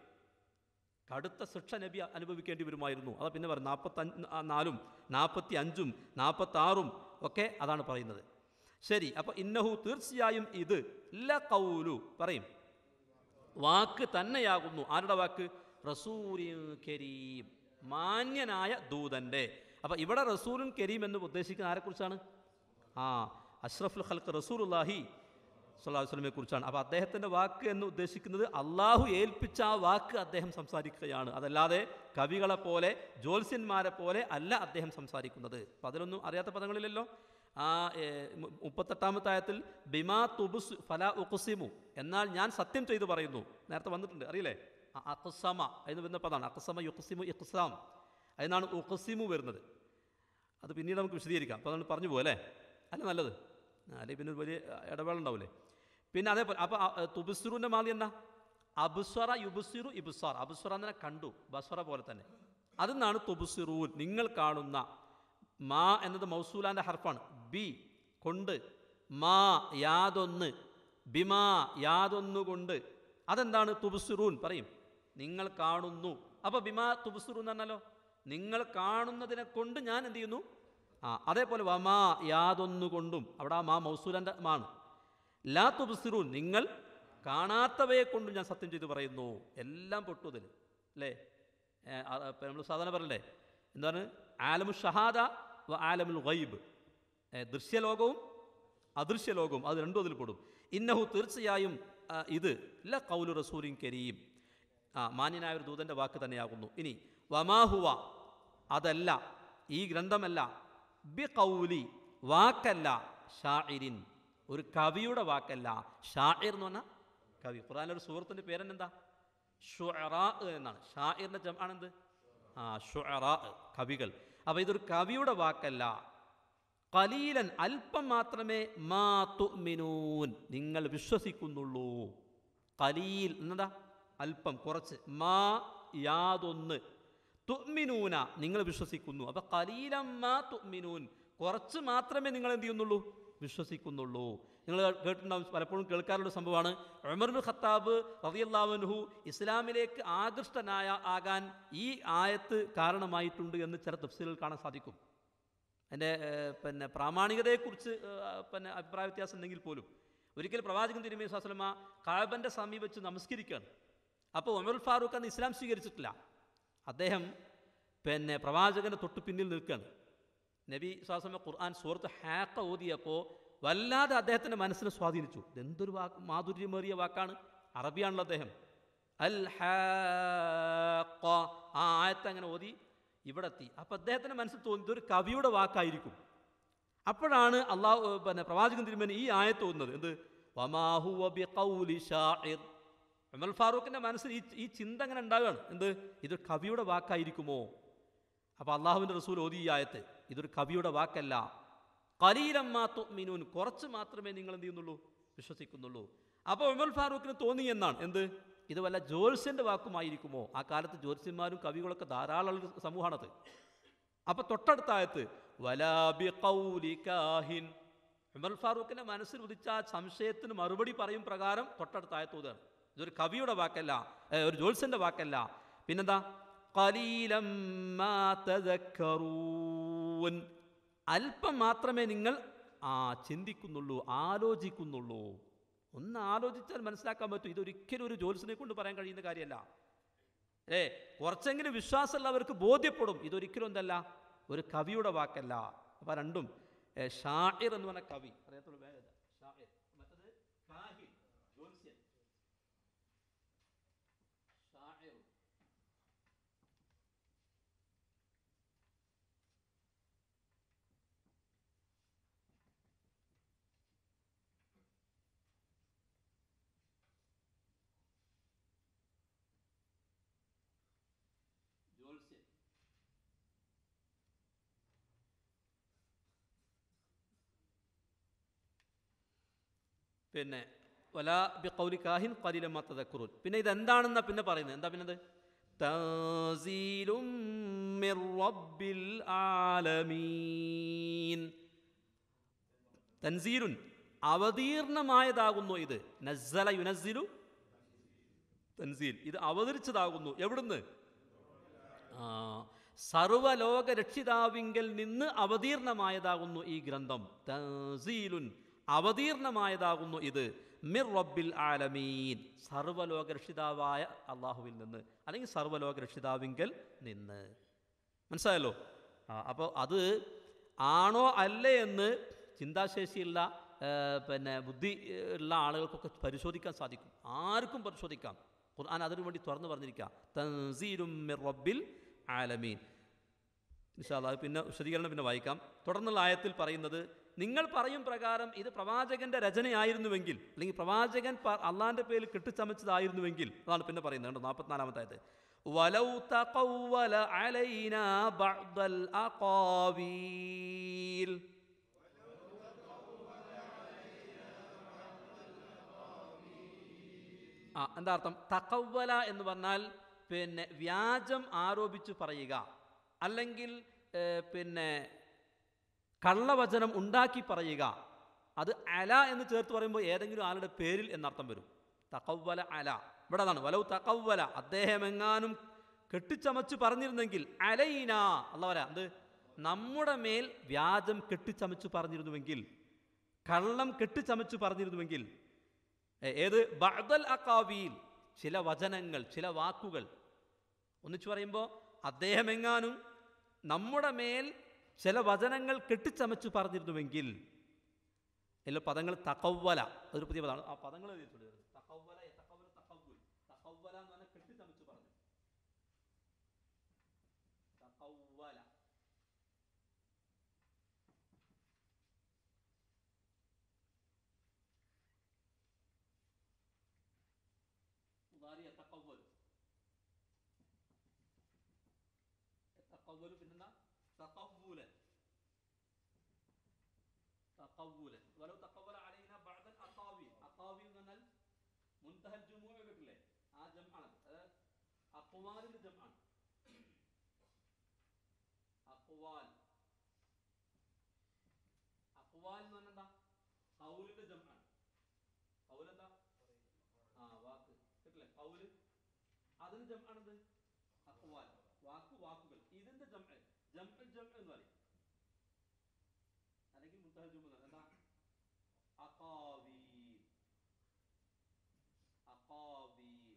കടുത്ത ശിക്ഷ നബി അനുഭവിക്കേണ്ടി വരുമായിരുന്നു അതാ പിന്നെ പറയും നാൽപ്പത്തഞ്ച് നാലും നാൽപ്പത്തി അഞ്ചും നാൽപ്പത്താറും ഒക്കെ അതാണ് പറയുന്നത് ശരി അപ്പോൾ ഇന്നഹു തീർച്ചയായും ഇത് ല കൗലു പറയും വാക്ക് തന്നെയാകുന്നു ആരുടെ വാക്ക് റസൂലിൻ കരീം മാന്യനായ ദൂതൻ്റെ അപ്പോൾ ഇവിടെ റസൂലുൻ കരീം എന്ന് ഉദ്ദേശിക്കുന്ന ആരെക്കുറിച്ചാണ് ആ അഷ്റഫുൽ ഖൽക്ക് റസൂലുല്ലാഹി സ്വല്ലാഹു വസ്ലമെ കുറിച്ചാണ് അപ്പോൾ അദ്ദേഹത്തിൻ്റെ വാക്ക് എന്ന് ഉദ്ദേശിക്കുന്നത് അള്ളാഹു ഏൽപ്പിച്ച ആ വാക്ക് അദ്ദേഹം സംസാരിക്കുകയാണ് അതല്ലാതെ കവികളെ പോലെ ജ്യോത്സ്യന്മാരെ പോലെ അല്ല അദ്ദേഹം സംസാരിക്കുന്നത് അപ്പം അതിലൊന്നും അറിയാത്ത പദങ്ങളില്ലല്ലോ ആ ഏ, മു- മുപ്പത്തെട്ടാമത്തെ ആയത്തിൽ ബിമാ തുബുസ് ഫല ഉഖ്സിമു എന്നാൽ ഞാൻ സത്യം ചെയ്തു പറയുന്നു നേരത്തെ വന്നിട്ടുണ്ട് അറിയില്ലേ അ- അഖ്സമ എന്ന് വരുന്ന പദമാണ് അഖ്സമ യുഖ്സിമു ഇഖ്സാം അതിനാണ് ഉഖ്സിമു വരുന്നത് അത് പിന്നീട് നമുക്ക് വിശദീകരിക്കാം അപ്പോൾ അതാണ് പറഞ്ഞു പോലെ അല്ല നല്ലത് അല്ലെങ്കിൽ പിന്നെ ഒരു വലിയ ഇടവേള ഉണ്ടാവില്ലേ പിന്നെ അതേപോലെ അപ്പോൾ തുബുസുറുവിൻ്റെ മാതി എന്താ അബുസ്വറ യുബുസിറു ഇബുസ്വർ അബുസ്വറ എന്നെ കണ്ടു ബസ്വറ പോലെ തന്നെ അതിന്നാണ് തുബുസിറൂൻ നിങ്ങൾ കാണുന്ന മാ എന്നത് മൗസൂലാൻ്റെ ഹർഫാണ് ബി കൊണ്ട് മാ യാതൊന്ന് ബിമാ യാതൊന്നുകൊണ്ട് അതെന്താണ് തുബുസിറൂൻ പറയും നിങ്ങൾ കാണുന്നു അപ്പോൾ ബിമാ തുബുസിറൂൻ എന്ന് പറഞ്ഞാലോ നിങ്ങൾ കാണുന്നതിനെ കൊണ്ട് ഞാൻ എന്ത് ചെയ്യുന്നു ആ അതേപോലെ വമാ യാതൊന്നുകൊണ്ടും അവിടെ ആ മാ മൗസൂലൻ്റെ മാണ് ലാ തുബുസിറൂൻ നിങ്ങൾ കാണാത്തവയെ കൊണ്ടും ഞാൻ സത്യം ചെയ്ത് പറയുന്നു എല്ലാം പൊട്ടു അതിൽ അല്ലേ നമ്മൾ സാധാരണ പറയല്ലേ എന്താണ് ആലമു ഷഹാദ വ ആലമുൽ ഗൈബ് ഏ, ദൃശ്യലോകവും അദൃശ്യലോകവും അത് രണ്ടും അതിൽ പെടും ഇന്നഹു തീർച്ചയായും ആ, ഇത് ല കൗലു റസൂലിൻ കരീം ആ മാന്യനായ ഒരു ദൂതൻ്റെ വാക്ക് തന്നെയാകുന്നു ഇനി വമാഹുവ അതല്ല ഈ ഗ്രന്ഥമല്ല ബി കൗലി വാക്കല്ല ഷാഇരിൻ ഒരു കവിയുടെ വാക്കല്ല ഷാഇർ എന്ന് പറഞ്ഞാൽ കവി ഖുറാനിലെ ഒരു സുഹൃത്തിൻ്റെ പേരെന്നെന്താ ഷുഅറാ എന്നാണ് ഷാഇറിൻ്റെ ജമാണെന്ത് ആ ഷുഅറാ കവികൾ അപ്പോൾ ഇതൊരു കവിയുടെ വാക്കല്ല കലീലൻ അല്പം മാത്രമേ മാ തുമിനൂൻ നിങ്ങൾ വിശ്വസിക്കുന്നുള്ളൂ കലീൽ എന്നതാ അല്പം കുറച്ച് മാ യാതൊന്ന് തുമിനൂന നിങ്ങൾ വിശ്വസിക്കുന്നു അപ്പോൾ കലീലം മാ തുമിനൂൻ കുറച്ച് മാത്രമേ നിങ്ങൾ എന്ത് ചെയ്യുന്നുള്ളൂ വിശ്വസിക്കുന്നുള്ളൂ നിങ്ങൾ കേട്ടിട്ടുണ്ടാവും പലപ്പോഴും കേൾക്കാറുള്ള സംഭവമാണ് ഉമർബുൽ ഖത്താബ് റതിയല്ലാവൻഹു ഇസ്ലാമിലേക്ക് ആകൃഷ്ടനായ ആകാൻ ഈ ആയത്ത് കാരണമായിട്ടുണ്ട് എന്ന് ചില തഫ്സീലുകൾ കാണാൻ സാധിക്കും അതിൻ്റെ ഏഹ്, പിന്നെ പ്രാമാണികതയെക്കുറിച്ച് ഏഹ്, പിന്നെ അഭിപ്രായ വ്യത്യാസം ഉണ്ടെങ്കിൽ പോലും ഒരിക്കൽ പ്രവാചകൻ തിരുമേ സ്വലമ കാബൻ്റെ സമീപിച്ച് നമസ്കരിക്കുകയാണ് അപ്പോൾ ഉമറുൽ ഫാറൂഖ് അന്ന് ഇസ്ലാം സ്വീകരിച്ചിട്ടില്ല അദ്ദേഹം പിന്നെ പ്രവാചകൻ്റെ തൊട്ട് പിന്നിൽ നിൽക്കുകയാണ് നബി സ്വാസമ ഖുർആൻ സുഹൃത്ത് ഹാക്ക ഓതിയപ്പോൾ വല്ലാതെ അദ്ദേഹത്തിൻ്റെ മനസ്സിനെ സ്വാധീനിച്ചു ഇതെന്തൊരു വാക്ക് മാധുര്യമേറിയ വാക്കാണ് അറബിയാണല്ലോ അദ്ദേഹം അൽ ഹാക്ക ആ ആയത്ത് അങ്ങനെ ഓതി ഇവിടെ എത്തി അപ്പം അദ്ദേഹത്തിൻ്റെ മനസ്സിൽ തോന്നി ഇതൊരു കവിയുടെ വാക്കായിരിക്കും അപ്പോഴാണ് അള്ളാഹു പിന്നെ പ്രവാചകൻ തിരുമേനി ഈ ആയത്ത് തോന്നുന്നത് എന്ത് വമാഹുവ ബിഖൗലി ഷാഇർ ഉമർ ഫാറൂഖിൻ്റെ മനസ്സിൽ ഈ ഈ ചിന്ത അങ്ങനെ ഉണ്ടാവുകയാണ് എന്ത് ഇതൊരു കവിയുടെ വാക്കായിരിക്കുമോ അപ്പോൾ അള്ളാഹുവിൻ്റെ റസൂൽ ഓതി ഈ ആയത്ത് ഇതൊരു കവിയുടെ വാക്കല്ല കലീലമ്മാ തുമിനൂൻ കുറച്ച് മാത്രമേ നിങ്ങൾ എന്ത് ചെയ്യുന്നുള്ളൂ വിശ്വസിക്കുന്നുള്ളൂ അപ്പോൾ ഉമർ ഫാറൂഖിന് തോന്നി എന്നാണ് എന്ത് ഇത് വല്ല ജ്യോത്സ്യൻ്റെ വാക്കുമായിരിക്കുമോ ആ കാലത്ത് ജ്യോത്സ്യന്മാരും കവികളൊക്കെ ധാരാളം ഉള്ള സമൂഹമാണത് അപ്പൊ തൊട്ടടുത്ത ആയത്ത് വലാബി ഖൗലി കാഹിൻ ഉമർ ഫാറൂഖിന്റെ മനസ്സിൽ ഉദിച്ച ആ സംശയത്തിന് മറുപടി പറയും പ്രകാരം തൊട്ടടുത്ത ആയത്ത് ഓതുകയാണ് ഇതൊരു കവിയുടെ വാക്കല്ല ഏ, ഒരു ജ്യോത്സ്യന്റെ വാക്കല്ല പിന്നെന്താ ഖലീലം മാ തദക്കറൂൻ അല്പം മാത്രമേ നിങ്ങൾ ആ ചിന്തിക്കുന്നുള്ളൂ ആലോചിക്കുന്നുള്ളൂ ഒന്ന് ആലോചിച്ചാൽ മനസ്സിലാക്കാൻ പറ്റും ഇതൊരിക്കലും ഒരു ജ്യോത്സ്യനെ കൊണ്ട് പറയാൻ കഴിയുന്ന കാര്യമല്ല ഏ കുറച്ചെങ്കിലും വിശ്വാസമുള്ളവർക്ക് ബോധ്യപ്പെടും ഇതൊരിക്കലും എന്തല്ല ഒരു കവിയുടെ വാക്കല്ല അപ്പം രണ്ടും ഏ, ഷാഇർ എന്ന് പറഞ്ഞ കവി അറിയാത്തുള്ളൂ വേഗം എഴുതാം. ഷാഇർ മറ്റത് കാഹിൻ ജ്യോത്സ്യൻ ഷാഇർ ജ്യോത്സ്യൻ പിന്നെ വല ബി കൗലി കാഹിൻ കലിലമ്മ തദക്കുറുൻ പിന്നെ ഇതെന്താണെന്നാ പിന്നെ പറയുന്നത് എന്താ പിന്നത് തൻസീലും മിർ റബ്ബിൽ ആലമീൻ തൻസീലുൻ അവതീർണമായതാകുന്നു ഇത് നസ്സല യുനസ്സിലു തൻസീൽ ഇത് അവതരിച്ചതാകുന്നു എവിടുന്ന് ആ, സർവലോക രക്ഷിതാവിങ്കൽ നിന്ന് അവതീർണമായതാകുന്നു ഈ ഗ്രന്ഥം തൻസീലുൻ അവതീർണമായതാകുന്നു ഇത് മിർ റബ്ബിൽ ആലമീൻ സർവലോക രക്ഷിതാവായ അള്ളാഹുവിൽ നിന്ന് അല്ലെങ്കിൽ സർവലോക രക്ഷിതാവിങ്കൽ നിന്ന് മനസ്സിലായല്ലോ ആ അപ്പോൾ അത് ആണോ അല്ലേ എന്ന് ചിന്താശേഷിയുള്ള ആ, പിന്നെ ബുദ്ധി ഏ, ഉള്ള ആളുകൾക്കൊക്കെ പരിശോധിക്കാൻ സാധിക്കും ആർക്കും പരിശോധിക്കാം ഖുർആൻ അതിനു വേണ്ടി തുറന്നു പറഞ്ഞിരിക്കുക തൻസീലും മിർ റബ്ബിൽ ആലമീൻ ഇൻഷാല്ലാ പിന്നെ വിശദീകരണം പിന്നെ വായിക്കാം തുടർന്നുള്ള ആയത്തിൽ പറയുന്നത് നിങ്ങൾ പറയും പ്രകാരം ഇത് പ്രവാചകന്റെ രചനയായിരുന്നുവെങ്കിൽ അല്ലെങ്കിൽ പ്രവാചകൻ പ- അള്ളാന്റെ പേരിൽ കെട്ടിച്ചമച്ചതായിരുന്നുവെങ്കിൽ അതാണ് പിന്നെ പറയുന്നത് കണ്ടോ നാൽപ്പത്തിനാലാമത്തെ ആയത് വലൗ തഖവ്വല അലൈനാ ബഅ്ദൽ അഖാവീൽ ആ എന്താ അർത്ഥം തക്കവ്വല എന്ന് പറഞ്ഞാൽ പിന്നെ വ്യാജം ആരോപിച്ച് പറയുക അല്ലെങ്കിൽ ഏ, പിന്നെ കള്ളവചനം ഉണ്ടാക്കി പറയുക അത് അല എന്ന് ചേർത്ത് പറയുമ്പോൾ ഏതെങ്കിലും ആളുടെ പേരിൽ എന്നർത്ഥം വരും തക്കവ്വല അല ഇവിടെ അതാണ് വലവ് തക്കവ്വല അദ്ദേഹം എങ്ങാനും കെട്ടിച്ചമച്ച് പറഞ്ഞിരുന്നെങ്കിൽ അലൈന അല്ല വരാ എന്ത് നമ്മുടെ മേൽ വ്യാജം കെട്ടിച്ചമച്ച് പറഞ്ഞിരുന്നുവെങ്കിൽ കള്ളം കെട്ടിച്ചമച്ച് പറഞ്ഞിരുന്നുവെങ്കിൽ ഏ- ഏത് ബഅദൽ അക്കാവിയിൽ ചില വചനങ്ങൾ ചില വാക്കുകൾ ഒന്നിച്ചു പറയുമ്പോൾ അദ്ദേഹം എങ്ങാനും നമ്മുടെ മേൽ ചില വചനങ്ങൾ കെട്ടിച്ചമച്ച് പറഞ്ഞിരുന്നുവെങ്കിൽ എല്ലാ പദങ്ങൾ തക്കവ്വല അതൊരു പുതിയ പദമാണ് ആ പദങ്ങൾ എഴുതിയിട്ടുണ്ട് തക്കവ്വല യതഖവ്വല, തഖവ്വുൽ. തഖവ്വല എന്ന് പറഞ്ഞാൽ കെട്ടിച്ചമച്ച് പറഞ്ഞു തഖവ്വല മുതാരി യതഖവ്വൽ യതഖവ്വൽ പിന്നെന്താ തഖവ്വുലൻ തഖവ്വുലൻ വലൗ തഖവ്വല അലൈന ബഅദൽ അഖാവീൽ അഖാവീൽ എന്ന് പറഞ്ഞാൽ മുൻതഹൽ ജുമൂഅ കേട്ടില്ലേ ആ ജംആണ് അതായത് അഖ്വാലിന്റെ ജംആണ് അഖ്വാൽ അഖ്വാൽ എന്ന് പറഞ്ഞാൽ എന്താ ഖൗലിന്റെ ജംആണ് ഖൗൽ എന്താ ആ വാക്ക് കേട്ടില്ലേ ഖൗല് അതിന് ജംആണെന്ത് അഖ്വാൽ വാക്ക് വാക്കുകൾ ഇതിന്റെ ജംഅ ജംഅ ജംഅ എന്ന് പറയും അല്ലെങ്കിൽ മുത്തഹൽ ജുമ എന്ന് പറയും. എന്താ അഖാവീൽ അഖാവീൽ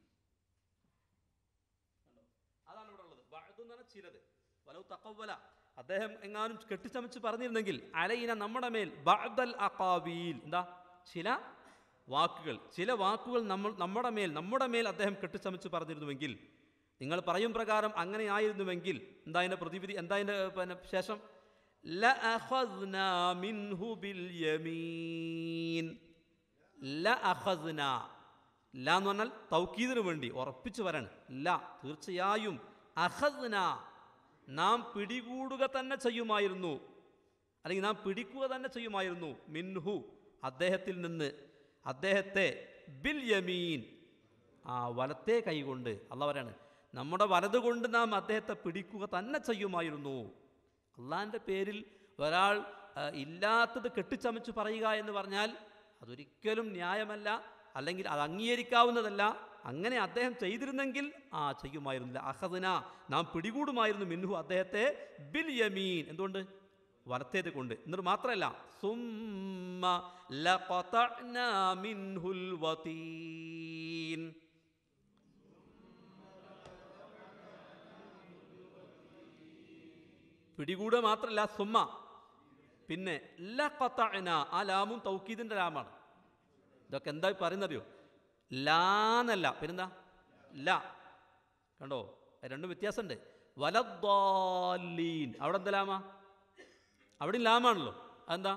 കണ്ടോ അതാണ് ഇവിടെ ഉള്ളത് ബഅദ് എന്ന് പറഞ്ഞാൽ ചിലത് വലവ് തഖവ്വല അദ്ദേഹം എങ്ങാനും കെട്ടിച്ചമച്ച് പറഞ്ഞിരുന്നെങ്കിൽ അലയിന നമ്മുടെ മേൽ ബഅദൽ അഖാവീൽ എന്താ ചില വാക്കുകൾ ചില വാക്കുകൾ നമ്മൾ നമ്മുടെ മേൽ നമ്മുടെ മേൽ അദ്ദേഹം കെട്ടിച്ചമച്ച് പറഞ്ഞിരുന്നുവെങ്കിൽ നിങ്ങൾ പറയും പ്രകാരം അങ്ങനെ ആയിരുന്നുവെങ്കിൽ എന്താ അതിൻ്റെ പ്രതിവിധി എന്താ അതിൻ്റെ പിന്നെ ശേഷം ലഅഖദ്നാ മിൻഹു ബിൽ യമീൻ ലഅഖദ്ന ല എന്ന് പറഞ്ഞാൽ തൗക്കീദിന് വേണ്ടി ഉറപ്പിച്ചു വരാണ് ല തീർച്ചയായും അഖദ്ന നാം പിടികൂടുക തന്നെ ചെയ്യുമായിരുന്നു അല്ലെങ്കിൽ നാം പിടിക്കുക തന്നെ ചെയ്യുമായിരുന്നു മിൻഹു അദ്ദേഹത്തിൽ നിന്ന് അദ്ദേഹത്തെ ബിൽ യമീൻ ആ വലത്തെ കൈകൊണ്ട് അല്ല പറയാണ് നമ്മുടെ വലത് കൊണ്ട് നാം അദ്ദേഹത്തെ പിടിക്കുക തന്നെ ചെയ്യുമായിരുന്നു അള്ളാഹിൻ്റെ പേരിൽ ഒരാൾ ആ, ഇല്ലാത്തത് കെട്ടിച്ചമച്ച് പറയുക എന്ന് പറഞ്ഞാൽ അതൊരിക്കലും ന്യായമല്ല അല്ലെങ്കിൽ അത് അംഗീകരിക്കാവുന്നതല്ല അങ്ങനെ അദ്ദേഹം ചെയ്തിരുന്നെങ്കിൽ ആ ചെയ്യുമായിരുന്നില്ല അഹദന നാം പിടികൂടുമായിരുന്നു മിൻഹു അദ്ദേഹത്തെ ബിൽ യമീൻ എന്തുകൊണ്ട് വലത്തേത് കൊണ്ട് എന്നിട്ട് മാത്രമല്ല സുമ്മ ലഖതഅ്നാ മിൻഹുൽ വതീൻ പിടികൂടുക മാത്രമല്ല സുമ്മ പിന്നെ ല ഖത്തഅന ആ ലാമും തൗക്കീദിന്റെ ലാമാണ് ഇതൊക്കെ എന്താ പറയുന്നറിയോ ലാന്നല്ല പിന്നെന്താ ല കണ്ടോ അത് രണ്ടും വ്യത്യാസമുണ്ട് വലദ്ദാലീൻ അവിടെ എന്താ ലാമാ അവിടെ ലാമാണല്ലോ അതെന്താ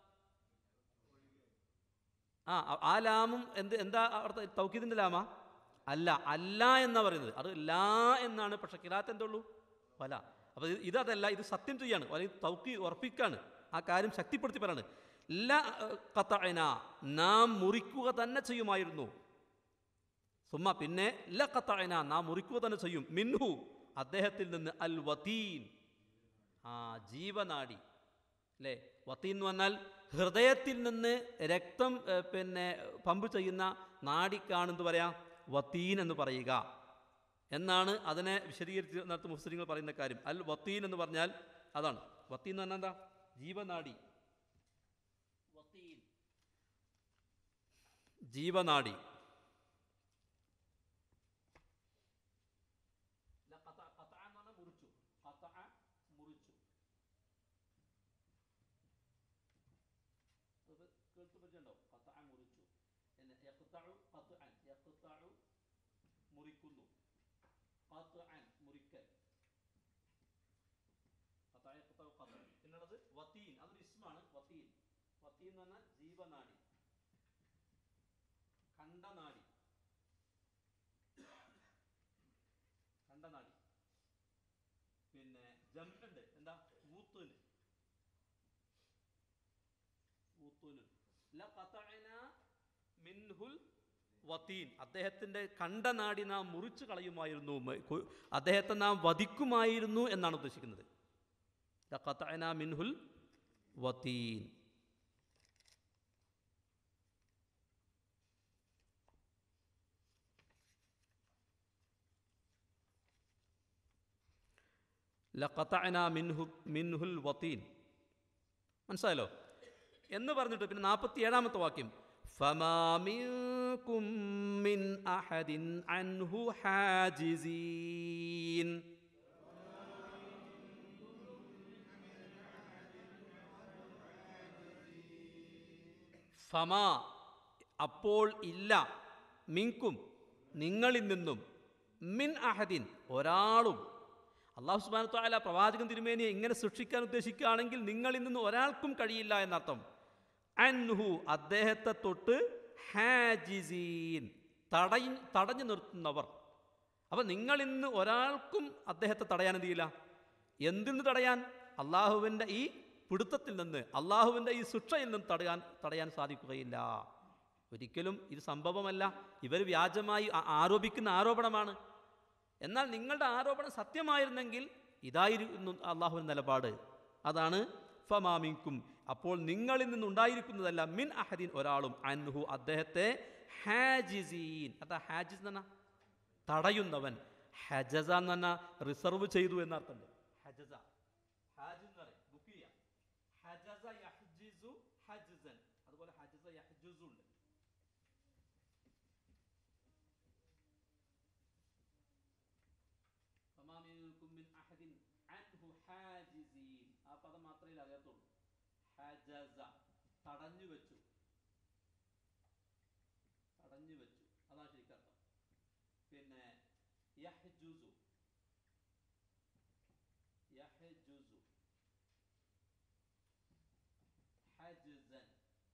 ആ അ- ആ ലാമും എന്ത് എന്താ അവിടുത്തെ തൗക്കീദിന്റെ ലാമാ അല്ല അല്ല എന്നാ പറയുന്നത് അത് ലാ എന്നാണ് പക്ഷെ കിരാത്ത് എന്തുള്ളൂ വല അപ്പോൾ ഇത് ഇതല്ല ഇത് സത്യം ചെയ്യാണ് അല്ലെങ്കിൽ തൗക്കി ഉറപ്പിക്കാണ് ആ കാര്യം ശക്തിപ്പെടുത്തി പറയാണ് ല കത്തഅന നാം മുറിക്കുക തന്നെ ചെയ്യുമായിരുന്നു സുമ്മ പിന്നെ ല കത്തഅന നാം മുറിക്കുക തന്നെ ചെയ്യും മിൻഹു അദ്ദേഹത്തിൽ നിന്ന് അൽ വതീൻ ആ ജീവനാടി അല്ലേ വത്തീൻ എന്ന് പറഞ്ഞാൽ ഹൃദയത്തിൽ നിന്ന് രക്തം ഏ, പിന്നെ പമ്പ് ചെയ്യുന്ന നാടിക്കാണ് എന്ത് പറയാ വത്തീൻ എന്ന് പറയുക എന്നാണ് അതിനെ വിശദീകരിച്ച് നടത്ത മുസ്ലിങ്ങൾ പറയുന്ന കാര്യം അൽ വത്തീൻ എന്ന് പറഞ്ഞാൽ അതാണ് വത്തീൻ എന്ന് പറഞ്ഞാൽ എന്താ ജീവനാടി വത്തീൻ ജീവനാടി ല ഖത- ഖതഅ എന്ന് പറഞ്ഞാൽ മുറിച്ചു ഖതഅ മുറിച്ചു അത് കേട്ട് പരിചയമുണ്ടോ ഖതഅ മുറിച്ചു പിന്നെ യഖ്തഉ ഖത്അൻ യഖ്തഉ മുറിക്കുന്നു ഖത്അൻ മുറിക്കൽ ഖതഅ യഖ്തഉ ഖത്അൻ പിന്നുള്ളത് വതീൻ അതൊരു ഇസ്മാണ് വതീൻ വതീൻ എന്ന് പറഞ്ഞാൽ ജീവനാടി ഖണ്ഡനാടി ഖണ്ഡനാടി പിന്നെ ജംപുണ്ട് എന്താ ഊത്തൂന് ഊത്തൂന് ലഖതഅന മിൻഹുൽ വതീൻ അദ്ദേഹത്തിന്റെ കണ്ടനാടി നാം മുറിച്ചു കളയുമായിരുന്നു മ- കൊ- അദ്ദേഹത്തെ നാം വധിക്കുമായിരുന്നു എന്നാണ് ഉദ്ദേശിക്കുന്നത് ലഖതഅന മിൻഹുൽ വതീൻ ലഖതഅന മിൻഹു മിൻഹുൽ വതീൻ മനസ്സിലായല്ലോ എന്ന് പറഞ്ഞിട്ട് പിന്നെ നാൽപ്പത്തി ഏഴാമത്തെ വാക്യം ഫമാ മിൻകും മിൻ അഹദിൻ അൻഹു ഹാജിസീൻ ഫമാ അപ്പോൾ ഇല്ല മിൻകും നിങ്ങളിൽ നിന്നും മിൻ അഹദിൻ ഒരാളും അള്ളാഹു സുബാന താല പ്രവാചകൻ തിരുമേനിയെ ഇങ്ങനെ സൃഷ്ടിക്കാൻ ഉദ്ദേശിക്കുകയാണെങ്കിൽ നിങ്ങളിൽ നിന്ന് ഒരാൾക്കും കഴിയില്ല എന്നർത്ഥം അൻഹു അദ്ദേഹത്തെ തൊട്ട് ഹാജിസീൻ തടയി തടഞ്ഞു നിർത്തുന്നവർ അപ്പം നിങ്ങളിൽ നിന്ന് ഒരാൾക്കും അദ്ദേഹത്തെ തടയാൻ എന്ത് ചെയ്യില്ല എന്തിൽ നിന്ന് തടയാൻ അള്ളാഹുവിൻ്റെ ഈ പിടുത്തത്തിൽ നിന്ന് അള്ളാഹുവിൻ്റെ ഈ ശിക്ഷയിൽ നിന്ന് തടയാൻ തടയാൻ സാധിക്കുകയില്ല ഒരിക്കലും ഇത് സംഭവമല്ല ഇവർ വ്യാജമായി ആ- ആരോപിക്കുന്ന ആരോപണമാണ് എന്നാൽ നിങ്ങളുടെ ആരോപണം സത്യമായിരുന്നെങ്കിൽ ഇതായിരുന്നു അള്ളാഹുവിൻ്റെ നിലപാട് അതാണ് ഫമാമിൻകും അപ്പോൾ നിങ്ങളിൽ നിന്നുണ്ടായിരിക്കുന്നതല്ല മിൻ അഹദീൻ ഒരാളും അൻഹു അദ്ദേഹത്തെ ഹാജിസീൻ അതാ ഹാജിസ് എന്ന് പറഞ്ഞാൽ തടയുന്നവൻ ഹജസ എന്ന് പറഞ്ഞാൽ റിസർവ് ചെയ്തു എന്നർത്ഥമുണ്ട് ഹജസ ഹാജ് എന്ന് പറയും ബുക്ക് ചെയ്യാം ഹജസ യഹ്ജിസു ഹജ്സൻ അതുപോലെ ഹജസ യഹ്ജുസു ഉണ്ട് فما منكم من أحد عنه حاجزين ആ പദം മാത്രമേ അറിയത്തുള്ളൂ ഹജസ തടഞ്ഞു വെച്ചു തടഞ്ഞു വെച്ചു അതാണ് ശരിക്കർത്ഥം പിന്നെ യഹ്ജുസു യഹ്ജുസു ഹജ്സൻ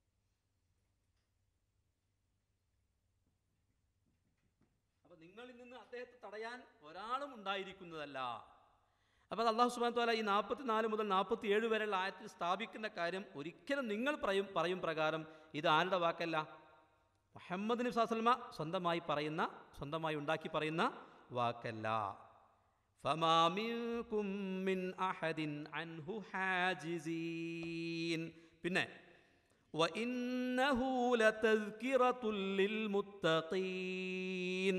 അപ്പൊ നിങ്ങളിൽ നിന്ന് അദ്ദേഹത്തെ തടയാൻ ഒരാളും ഉണ്ടായിരിക്കുന്നതല്ല അപ്പോൾ അത് അള്ളാഹു സുബാൻ താല ഈ നാൽപ്പത്തി നാല് മുതൽ നാൽപ്പത്തി ഏഴ് വരെയുള്ള ആയത്തിൽ സ്ഥാപിക്കുന്ന കാര്യം ഒരിക്കലും നിങ്ങൾ പറയും പറയും പ്രകാരം ഇത് ആരുടെ വാക്കല്ല മുഹമ്മദ് നബി സ്വലമ സ്വന്തമായി പറയുന്ന സ്വന്തമായി ഉണ്ടാക്കി പറയുന്ന വാക്കല്ല فما منكم من أحد عنه حاجزين പിന്നെ وإنه لتذكرة للمتقين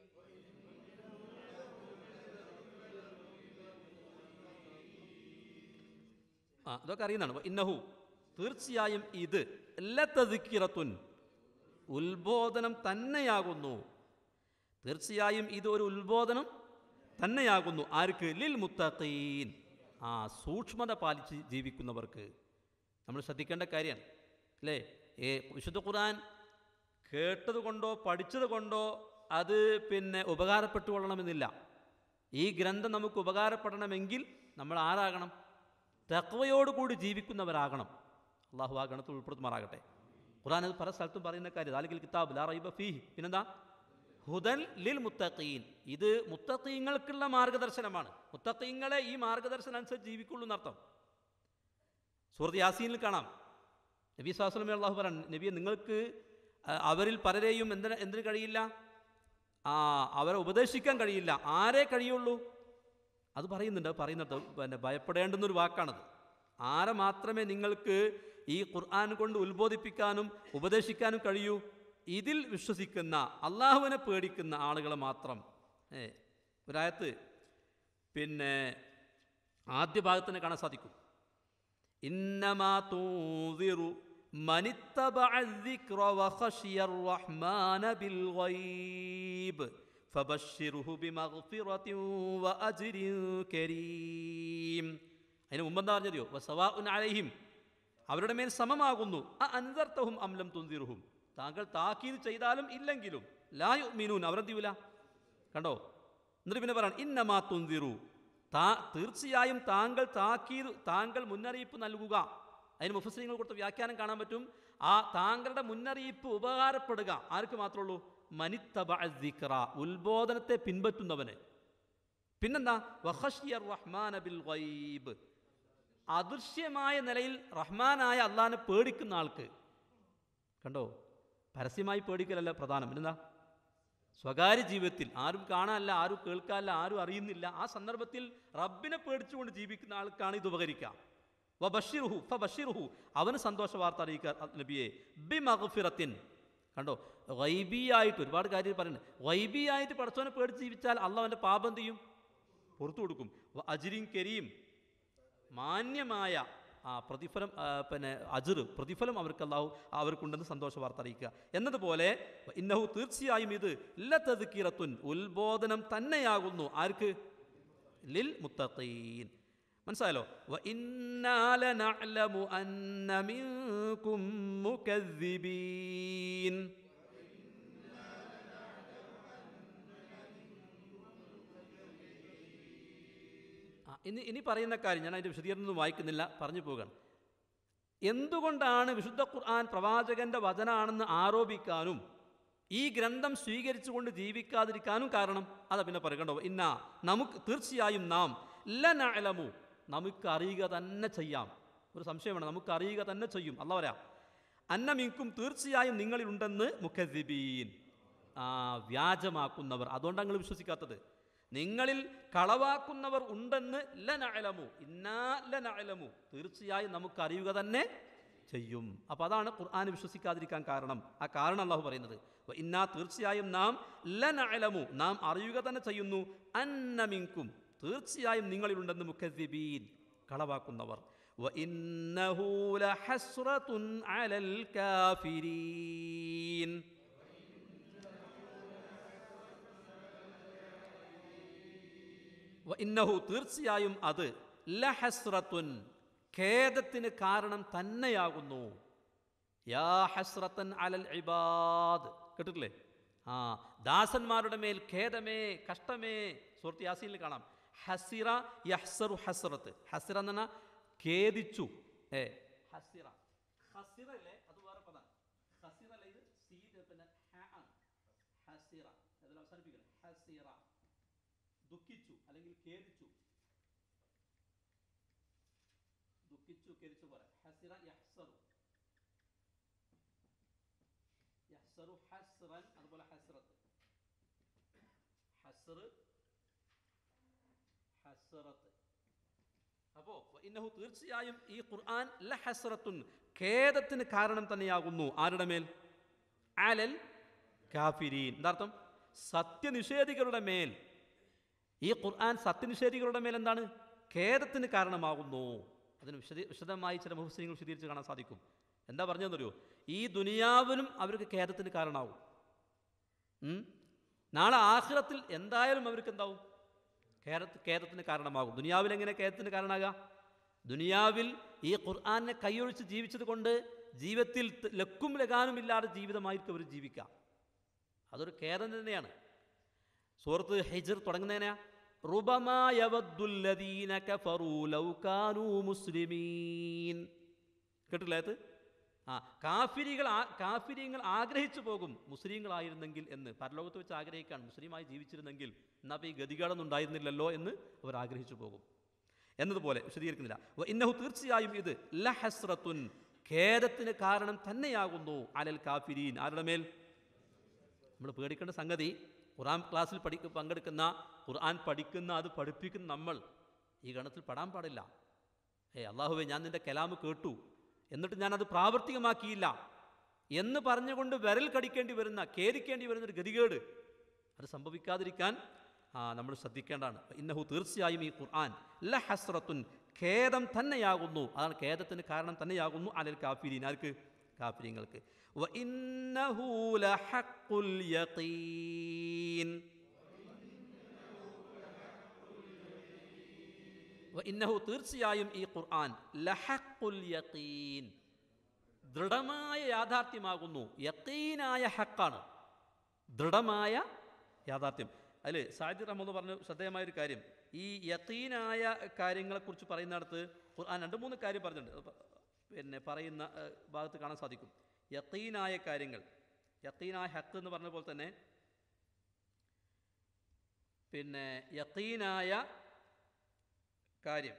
ആ ഇതൊക്കെ അറിയുന്നതാണ് ഇന്നഹു തീർച്ചയായും ഇത് ലതദ്കിറത്തുൻ ഉത്ബോധനം തന്നെയാകുന്നു തീർച്ചയായും ഇത് ഒരു ഉത്ബോധനം തന്നെയാകുന്നു ആർക്ക് ലിൽ മുത്തഖീൻ ആ സൂക്ഷ്മത പാലിച്ച് ജീവിക്കുന്നവർക്ക് നമ്മൾ ശ്രദ്ധിക്കേണ്ട കാര്യമാണ് അല്ലേ ഏ വിശുദ്ധ ഖുർആൻ കേട്ടത് കൊണ്ടോ പഠിച്ചത് കൊണ്ടോ അത് പിന്നെ ഉപകാരപ്പെട്ടുകൊള്ളണമെന്നില്ല ഈ ഗ്രന്ഥം നമുക്ക് ഉപകാരപ്പെടണമെങ്കിൽ നമ്മൾ ആരാകണം തക്വയോടുകൂടി ജീവിക്കുന്നവരാകണം അള്ളാഹു ആ ഗണത്തിൽ ഉൾപ്പെടുത്തുമാറാകട്ടെ ഖുർആൻ അത് പല സ്ഥലത്തും പറയുന്ന കാര്യം അല്ലെങ്കിൽ കിതാബ് ലാ റൈബ ഫീഹി പിന്നെന്താ ഹുദൻ ലിൽ മുത്തഖീൻ ഇത് മുത്തഖീങ്ങൾക്കുള്ള മാർഗദർശനമാണ് മുത്തഖീങ്ങളെ ഈ മാർഗദർശനം അനുസരിച്ച് ജീവിക്കുള്ളൂ എന്നർത്ഥം സൂറത്ത് യാസീനിൽ കാണാം നബി സ്വാസ്ലമി അള്ളാഹു പറ നബിയെ നിങ്ങൾക്ക് ആ, അവരിൽ പലരെയും എന്തിന് എന്തിന് കഴിയില്ല ആ അവരെ ഉപദേശിക്കാൻ കഴിയില്ല ആരെ കഴിയുള്ളൂ അത് പറയുന്നുണ്ട് അത് പറയുന്നുണ്ട് പിന്നെ ഭയപ്പെടേണ്ടുന്നൊരു വാക്കാണത് ആരെ മാത്രമേ നിങ്ങൾക്ക് ഈ ഖുർആൻ കൊണ്ട് ഉത്ബോധിപ്പിക്കാനും ഉപദേശിക്കാനും കഴിയൂ ഇതിൽ വിശ്വസിക്കുന്ന അള്ളാഹുവിനെ പേടിക്കുന്ന ആളുകളെ മാത്രം ഏ ഒരായത്ത് പിന്നെ ആദ്യ ഭാഗത്തിന് കാണാൻ സാധിക്കും إنما تنذر من اتبع الذكر وخشي الرحمن بالغيب فبشره بمغفرة وأجر كريم അതിന് മുമ്പ് എന്താ പറഞ്ഞതോ വസവാഉൻ അലൈഹിം അവരുടെ മേൽ സമമാകുന്നു അ അൻസർത്തഹും അംലം തുന്തിറുഹും താങ്കൾ താക്കീത് ചെയ്താലും ഇല്ലെങ്കിലും ലാ യുഅ്മിനൂൻ അവരെന്തിയൂല കണ്ടോ എന്നിട്ട് പിന്നെ പറയണം ഇന്നമാ തുന്തിറു താ തീർച്ചയായും താങ്കൾ താക്കീത് താങ്കൾ മുന്നറിയിപ്പ് നൽകുക അതിന് മുഫസ്ലിങ്ങൾ കൊടുത്ത വ്യാഖ്യാനം കാണാൻ പറ്റും ആ താങ്കളുടെ മുന്നറിയിപ്പ് ഉപകാരപ്പെടുക ആർക്ക് മാത്രമേ ഉള്ളൂ മനിത്തബ ദിക്റ ഉത്ബോധനത്തെ പിൻപറ്റുന്നവന് പിന്നെന്താ വഹഷിയർ റഹ്മാൻ ബിൽ ഗൈബ് അദൃശ്യമായ നിലയിൽ റഹ്മാനായ അള്ളാഹിനെ പേടിക്കുന്ന ആൾക്ക് കണ്ടോ പരസ്യമായി പേടിക്കലല്ല പ്രധാനം പിന്നെന്താ സ്വകാര്യ ജീവിതത്തിൽ ആരും കാണാനല്ല ആരും കേൾക്കാനല്ല ആരും അറിയുന്നില്ല ആ സന്ദർഭത്തിൽ റബ്ബിനെ പേടിച്ചുകൊണ്ട് ജീവിക്കുന്ന ആൾക്കാണ് ഇത് ഉപകരിക്കുക വ ബഷീറുഹു ഫ ബഷീറുഹു അവന് സന്തോഷ വാർത്ത അറിയിക്കുക നബിയെ ബി മഗ്ഫിറത്തിൻ കണ്ടോ വൈബിയായിട്ട് ഒരുപാട് കാര്യം പറയുന്നത് വൈബിയായിട്ട് പടച്ചവനെ പേടിച്ച് ജീവിച്ചാൽ അള്ളാഹ് അവൻ്റെ പാപം എന്ത് ചെയ്യും പുറത്തു കൊടുക്കും വ അജിരിൻ കരീം മാന്യമായ ആ പ്രതിഫലം ആ, പിന്നെ അജിർ പ്രതിഫലം അവർക്ക് അല്ലാഹു അവർക്കുണ്ടെന്ന് സന്തോഷ വാർത്ത അറിയിക്കുക എന്നതുപോലെ ഇന്നഹു തീർച്ചയായും ഇത് ലത്തതുക്കിറത്തുൻ ഉത്ബോധനം തന്നെയാകുന്നു ആർക്ക് ലിൽ മുത്തഖീൻ മനസ്സിലായല്ലോ വ ഇന്നാ ലനഅലമു അന്ന മിൻകും മുകദ്ദിബീൻ ആ, ഇനി ഇനി പറയുന്ന കാര്യം ഞാൻ അതിൻ്റെ വിശദീകരണം ഒന്നും വായിക്കുന്നില്ല പറഞ്ഞു പോവുകയാണ് എന്തുകൊണ്ടാണ് വിശുദ്ധ ഖുർആൻ പ്രവാചകന്റെ വചനാണെന്ന് ആരോപിക്കാനും ഈ ഗ്രന്ഥം സ്വീകരിച്ചുകൊണ്ട് ജീവിക്കാതിരിക്കാനും കാരണം അതാ പിന്നെ പറയണ്ടോ ഇന്ന നമുക്ക് തീർച്ചയായും നാം ലനഅലമു നമുക്ക് അറിയുക തന്നെ ചെയ്യാം ഒരു സംശയമാണ് നമുക്ക് അറിയുക തന്നെ ചെയ്യും അല്ല വരാം അന്നമിങ്കും തീർച്ചയായും നിങ്ങളിലുണ്ടെന്ന് മുഖദ്ദിബീൻ ആ വ്യാജമാക്കുന്നവർ അതുകൊണ്ടാണ് നിങ്ങൾ വിശ്വസിക്കാത്തത് നിങ്ങളിൽ കളവാക്കുന്നവർ ഉണ്ടെന്ന് ലനഅലമു ഇന്നാ ലനഅലമു തീർച്ചയായും നമുക്ക് അറിയുക തന്നെ ചെയ്യും അപ്പോൾ അതാണ് ഖുർആൻ വിശ്വസിക്കാതിരിക്കാൻ കാരണം ആ കാരണം അള്ളാഹു പറയുന്നത് വ ഇന്നാ തീർച്ചയായും നാം ലനഅലമു നാം അറിയുക തന്നെ ചെയ്യുന്നു അന്നമിങ്കും തീർച്ചയായും നിങ്ങളിലുണ്ടെന്ന് മുഖദ്ദിബീൻ കളവാക്കുന്നവർ വ ഇന്നഹു ലഹസ്റത്തുൻ അലൽ കാഫിരീൻ വ ഇന്നഹു തീർച്ചയായും അത് ലഹസ്രത്തുൻ ഖേദത്തിന് കാരണം തന്നെയാകുന്നു യാ ഹസ്രത്തൻ അലൽ ഇബാദ് കേട്ടിട്ടില്ലേ ആ ദാസന്മാരുടെ മേൽ ഖേദമേ കഷ്ടമേ സുഹൃത്ത് യാസീനിൽ കാണാം ഹസിറ യഹ്സറു ഹസ്രത്ത് ഹസിറ എന്ന് പറഞ്ഞാൽ ഖേദിച്ചു ഏ ഹസിറ ഹസിറ അല്ലേ അത് വേറെ പദം ഹസിറ അല്ലേ ഇത് സീ പിന്നെ ഹ ആണ് ഹസിറ അതിൽ അവസാനിപ്പിക്കണം ഹസിറ ദുഃഖിച്ചു അല്ലെങ്കിൽ ഖേദിച്ചു ദുഃഖിച്ചു ഖേദിച്ചു പോലെ ഹസിറ യഹ്സറു യഹ്സറു ഹസ്റൻ അതുപോലെ ഹസ്റത്ത് ഹസ്ർ ഹസ്റത്ത് അപ്പോ ഇന്നഹു തീർച്ചയായും ഈ ഖുർആൻ ലഹസ്റത്തുൻ ഖേദത്തിന് കാരണം തന്നെയാകുന്നു ആരുടെ മേൽ അലൽ കാഫിരീൻ എന്താർത്ഥം സത്യനിഷേധികളുടെ മേൽ ഈ ഖുർആൻ സത്യനിഷേധികളുടെ മേൽ എന്താണ് ഖേദത്തിന് കാരണമാകുന്നു അതിന് വിശദ വിശദമായി ചില മുഹസിങ്ങൾ വിശദീകരിച്ച് കാണാൻ സാധിക്കും എന്താ പറഞ്ഞതെന്നറിയോ ഈ ദുനിയാവിലും അവർക്ക് ഖേദത്തിന് കാരണമാവും ഉം? നാളെ ആഖിറത്തിൽ എന്തായാലും അവർക്ക് എന്താവും കേരത്ത് ഖേദത്തിന് കാരണമാകും ദുനിയാവിൽ എങ്ങനെ ഖേദത്തിന് കാരണമാകുക ദുനിയാവിൽ ഈ ഖുർആാനെ കൈയൊഴിച്ച് ജീവിച്ചത് കൊണ്ട് ജീവിതത്തിൽ ത- ലക്കും ലഗാനുമില്ലാതെ ജീവിതമായിരിക്കും അവർ ജീവിക്കുക അതൊരു ഖേദം തന്നെയാണ് സൂറത്ത് ഹിജർ തുടങ്ങുന്നതിനാ റുബമായവദ്ദുല്ലദീന കഫറൂ ലൗ കാനൂ മുസ്ലിമീൻ കേട്ടില്ലേ അത് ആ കാഫിരികൾ ആ കാഫിര്യങ്ങൾ ആഗ്രഹിച്ചു പോകും മുസ്ലിങ്ങളായിരുന്നെങ്കിൽ എന്ന് പരലോകത്ത് വെച്ച് ആഗ്രഹിക്കാൻ മുസ്ലിമായി ജീവിച്ചിരുന്നെങ്കിൽ എന്നാൽ അപ്പോൾ ഈ ഗതികേടൊന്നും ഉണ്ടായിരുന്നില്ലല്ലോ എന്ന് അവർ ആഗ്രഹിച്ചു പോകും എന്നതുപോലെ വിശദീകരിക്കുന്നില്ല വ ഇന്നഹു തീർച്ചയായും ഇത് ലഹസ്രത്തുൻ ഖേദത്തിന് കാരണം തന്നെയാകുന്നു അലൽ കാഫിരീൻ ആരുടെ മേൽ നമ്മൾ പേടിക്കേണ്ട സംഗതി ഖുർആൻ ക്ലാസ്സിൽ പഠി പങ്കെടുക്കുന്ന ഖുർആൻ പഠിക്കുന്ന അത് പഠിപ്പിക്കുന്ന നമ്മൾ ഈ ഗണത്തിൽ പെടാൻ പാടില്ല ഏ അള്ളാഹുവേ ഞാൻ നിൻ്റെ കലാമ് കേട്ടു എന്നിട്ട് ഞാനത് പ്രാവർത്തികമാക്കിയില്ല എന്ന് പറഞ്ഞുകൊണ്ട് വിരൽ കടിക്കേണ്ടി വരുന്ന ഖേദിക്കേണ്ടി വരുന്ന ഒരു ഗതികേട് അത് സംഭവിക്കാതിരിക്കാൻ ആ, നമ്മൾ ശ്രദ്ധിക്കേണ്ടതാണ് ഇന്നഹു തീർച്ചയായും ഈ ഖുർആൻ ല ഹസ്രത്തുൻ ഖേദം തന്നെയാകുന്നു അതാണ് ഖേദത്തിന് കാരണം തന്നെയാകുന്നു അലൽ കാഫിരീൻ ആർക്ക് കാഫിര്യങ്ങൾക്ക് വ ഇന്നഹു ലഹഖുൽ യഖീൻ വ ഇന്നഹു തീർച്ചയായും ഈ ഖുർആൻ ലഹഖുൽ യഖീൻ ദൃഢമായ യാഥാർത്ഥ്യമാകുന്നു യക്കീനായ ഹക്കാണ് ദൃഢമായ യാഥാർത്ഥ്യം അതിൽ സാഹിദ് റഹ്മെന്ന് പറഞ്ഞ ശ്രദ്ധേയമായ ഒരു കാര്യം ഈ യക്കീനായ കാര്യങ്ങളെക്കുറിച്ച് പറയുന്നിടത്ത് ഖുർആൻ രണ്ട് മൂന്ന് കാര്യം പറഞ്ഞിട്ടുണ്ട് അത് പ- പിന്നെ പറയുന്ന ഏഹ്, ഭാഗത്ത് കാണാൻ സാധിക്കും യക്കീനായ കാര്യങ്ങൾ യക്കീനായ ഹക്ക് എന്ന് പറഞ്ഞ പോലെ തന്നെ പിന്നെ യക്കീനായ കാര്യം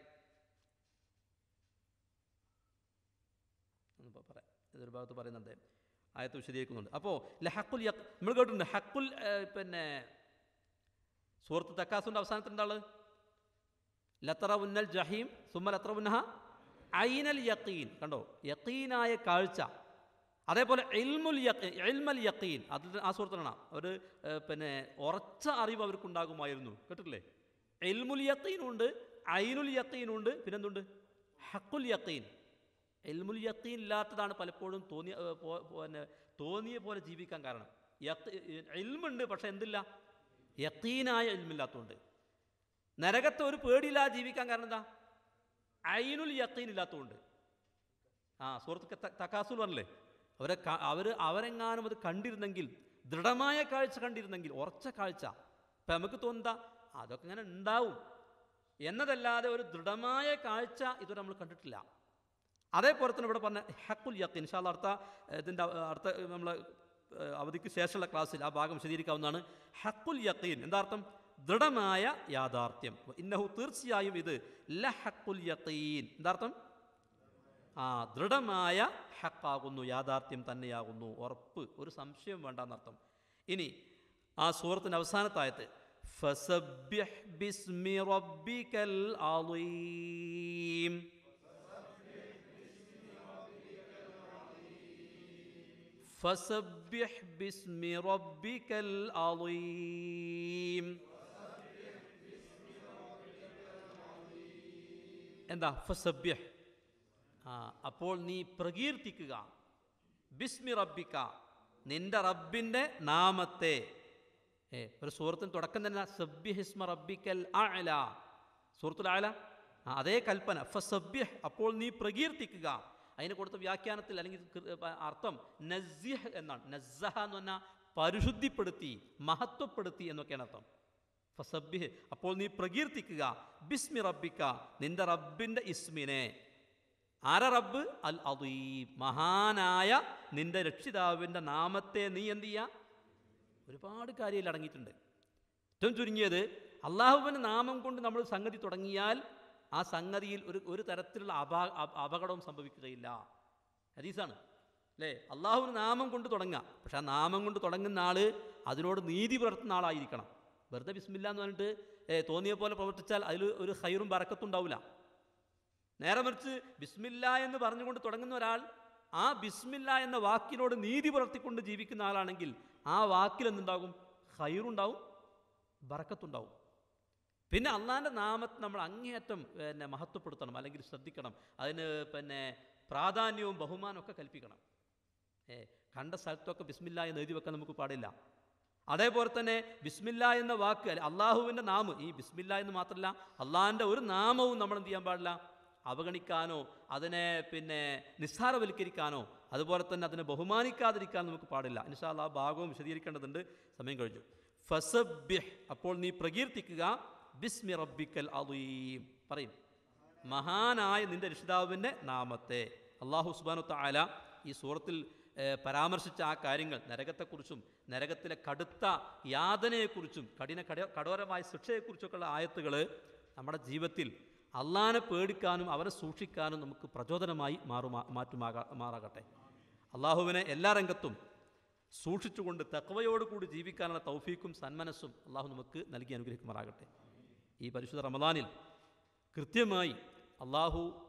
എന്ന് പ- പറയാം ഇതൊരു ഭാഗത്ത് പറയുന്നുണ്ട് ആയത്ത് വിശദീകരിക്കുന്നുണ്ട് അപ്പോൾ ലഹക്കുൽ യക് നമ്മൾ കേട്ടിട്ടുണ്ട് ഹക്കുൽ ഏഹ്, പിന്നെ സൂറത്ത് തക്കാസുൻ്റെ അവസാനത്തിൽ എന്താള് ലത്തറ ഉന്നൽ ജഹീം സുമ്മ ലത്തറ ഉന്നഹ ഐനൽ യക്കീൻ കണ്ടോ യക്കീനായ കാഴ്ച അതേപോലെ ഇൽമുൽ യഖ് ഇൽമൽ യക്കീൻ അത് ആ സുഹൃത്തിലാണ് അവർ പിന്നെ ഉറച്ച അറിവ് അവർക്കുണ്ടാകുമായിരുന്നു കേട്ടിട്ടില്ലേ ഇൽമുൽ യക്കീനുണ്ട് ഐനുൽ യക്കീനുണ്ട് പിന്നെന്തുണ്ട് ഹക്കുൽ യക്കീൻ എൽമുൽ യക്കീൻ ഇല്ലാത്തതാണ് പലപ്പോഴും തോന്നിയ ഏ, പോ- പിന്നെ തോന്നിയ പോലെ ജീവിക്കാൻ കാരണം എൽമുണ്ട് പക്ഷെ എന്തില്ല യക്കീനായ എൽമില്ലാത്തതുകൊണ്ട് നരകത്തെ ഒരു പേടിയില്ലാതെ ജീവിക്കാൻ കാരണം എന്താ ഐനുൽ യക്കീൻ ഇല്ലാത്തതുകൊണ്ട് ആ സുഹൃത്തുക്ക തക്കാസുൽ പറഞ്ഞില്ലേ അവരെ അവർ അവരെങ്ങാനും അത് കണ്ടിരുന്നെങ്കിൽ ദൃഢമായ കാഴ്ച കണ്ടിരുന്നെങ്കിൽ ഉറച്ച കാഴ്ച ഇപ്പം നമുക്ക് തോന്നുക അതൊക്കെ ഇങ്ങനെ ഉണ്ടാവും എന്നതല്ലാതെ ഒരു ദൃഢമായ കാഴ്ച ഇതുവരെ നമ്മൾ കണ്ടിട്ടില്ല അതേപോലെ തന്നെ ഇവിടെ പറഞ്ഞ ഹക്കുൽ യക്കീൻ ഇൻഷാല്ല അടുത്ത ഇതിൻ്റെ അടുത്ത നമ്മൾ അവധിക്ക് ശേഷമുള്ള ക്ലാസ്സിൽ ആ ഭാഗം വിശദീകരിക്കാവുന്നതാണ് ഹക്കുൽ യക്കീൻ എന്താ അർത്ഥം ദൃഢമായ യാഥാർത്ഥ്യം ഇന്നഹു തീർച്ചയായും ഇത് ല ഹക്കുൽ യക്കീൻ എന്താ അർത്ഥം ആ ദൃഢമായ ഹക്കാകുന്നു യാഥാർത്ഥ്യം തന്നെയാകുന്നു ഉറപ്പ് ഒരു സംശയം വേണ്ടെന്നർത്ഥം ഇനി ആ സൂറത്തിൻ്റെ അവസാനത്തായത്ത് ഫസബ്യഹ് ബിസ്മി റബ്ബിക്കൽ അളീം فسبح باسم ربك العظيم എന്താ ഫസബ്യഹ് ആ അപ്പോൾ നീ പ്രകീർത്തിക്കുക ബിസ്മി റബ്ബിക്ക നിന്റെ റബ്ബിൻ്റെ നാമത്തെ ഏ ഒരു സൂറത്തിന് തുടക്കം തന്നെ സബ്യഹിസ്മ റബ്ബിക്കൽ അല സൂറത്തുൽ അല ആ അതേ കൽപ്പന ഫസബ്യഹ് അപ്പോൾ നീ പ്രകീർത്തിക്കുക അതിന് കൊടുത്ത വ്യാഖ്യാനത്തിൽ അല്ലെങ്കിൽ കൃ- പ- അർത്ഥം നസ്യഹ് എന്നാണ് നസ്സഹ എന്ന് പറഞ്ഞാൽ പരിശുദ്ധിപ്പെടുത്തി മഹത്വപ്പെടുത്തി എന്നൊക്കെയാണ് അർത്ഥം ഫസബ്യഹ് അപ്പോൾ നീ പ്രകീർത്തിക്കുക ബിസ്മി റബ്ബിക്ക നിന്റെ റബ്ബിൻ്റെ ഇസ്മിനെ ആര റബ്ബ് അൽ അദീം മഹാനായ നിന്റെ രക്ഷിതാവിൻ്റെ നാമത്തെ നീ എന്ത് ചെയ്യുക ഒരുപാട് കാര്യത്തിൽ അടങ്ങിയിട്ടുണ്ട് ഏറ്റവും ചുരുങ്ങിയത് അള്ളാഹുവിൻ്റെ നാമം കൊണ്ട് നമ്മൾ സംഗതി തുടങ്ങിയാൽ ആ സംഗതിയിൽ ഒരു ഒരു തരത്തിലുള്ള അപാ അപ- അപകടവും സംഭവിക്കുകയില്ല ഹദീസാണ് അല്ലേ അള്ളാഹുവിന് നാമം കൊണ്ട് തുടങ്ങുക പക്ഷെ ആ നാമം കൊണ്ട് തുടങ്ങുന്ന ആൾ അതിനോട് നീതി പുലർത്തുന്ന ആളായിരിക്കണം വെറുതെ ബിസ്മില്ല എന്ന് പറഞ്ഞിട്ട് ഏ, തോന്നിയ പോലെ പ്രവർത്തിച്ചാൽ അതിൽ ഒരു ഹൈറും ബറക്കത്തും ഉണ്ടാവില്ല നേരെ മറിച്ച് ബിസ്മില്ല എന്ന് പറഞ്ഞുകൊണ്ട് തുടങ്ങുന്ന ഒരാൾ ആ ബിസ്മില്ല എന്ന വാക്കിനോട് നീതി പുലർത്തിക്കൊണ്ട് ജീവിക്കുന്ന ആളാണെങ്കിൽ ആ വാക്കിൽ എന്തുണ്ടാകും ഹൈറുണ്ടാവും ബറക്കത്തുണ്ടാവും പിന്നെ അള്ളാൻ്റെ നാമത്തെ നമ്മൾ അങ്ങേയറ്റം പിന്നെ മഹത്വപ്പെടുത്തണം അല്ലെങ്കിൽ ശ്രദ്ധിക്കണം അതിന് പിന്നെ പ്രാധാന്യവും ബഹുമാനവും ഒക്കെ കൽപ്പിക്കണം ഏ കണ്ട സ്ഥലത്തൊക്കെ ബിസ്മില്ല എന്ന് എഴുതി വെക്കാൻ നമുക്ക് പാടില്ല അതേപോലെ തന്നെ ബിസ്മില്ല എന്ന വാക്ക് അല്ലെ അള്ളാഹുവിൻ്റെ നാമം ഈ ബിസ്മില്ല എന്ന് മാത്രമല്ല അള്ളാഹിൻ്റെ ഒരു നാമവും നമ്മൾ എന്ത് ചെയ്യാൻ പാടില്ല അവഗണിക്കാനോ അതിനെ പിന്നെ നിസ്സാരവൽക്കരിക്കാനോ അതുപോലെ തന്നെ അതിനെ ബഹുമാനിക്കാതിരിക്കാൻ നമുക്ക് പാടില്ല ഇൻഷാ അല്ലാ ആ ഭാഗവും വിശദീകരിക്കേണ്ടതുണ്ട് സമയം കഴിഞ്ഞു ഫസബ്യഹ് അപ്പോൾ നീ പ്രകീർത്തിക്കുക ബിസ്മി റബ്ബിക്കൽ അലീം പറയും മഹാനായ നിന്റെ രക്ഷിതാവിൻ്റെ നാമത്തെ അള്ളാഹു സുബാനു താല ഈ സൂറത്തിൽ ഏഹ്, പരാമർശിച്ച ആ കാര്യങ്ങൾ നരകത്തെക്കുറിച്ചും നരകത്തിലെ കടുത്ത യാതനയെക്കുറിച്ചും കഠിന കട കഠോരമായ ശിക്ഷയെക്കുറിച്ചൊക്കെയുള്ള ആയത്തുകൾ നമ്മുടെ ജീവിതത്തിൽ അള്ളാനെ പേടിക്കാനും അവരെ സൂക്ഷിക്കാനും നമുക്ക് പ്രചോദനമായി മാറുമാ മാറ്റുമാകാ മാറാകട്ടെ അള്ളാഹുവിനെ എല്ലാ രംഗത്തും സൂക്ഷിച്ചുകൊണ്ട് തക്കവയോടുകൂടി ജീവിക്കാനുള്ള തൗഫീക്കും സന്മനസ്സും അള്ളാഹു നമുക്ക് നൽകി അനുഗ്രഹിക്കുമാറാകട്ടെ ഈ പരിശുദ്ധ റമദാനിൽ കൃത്യമായി അള്ളാഹു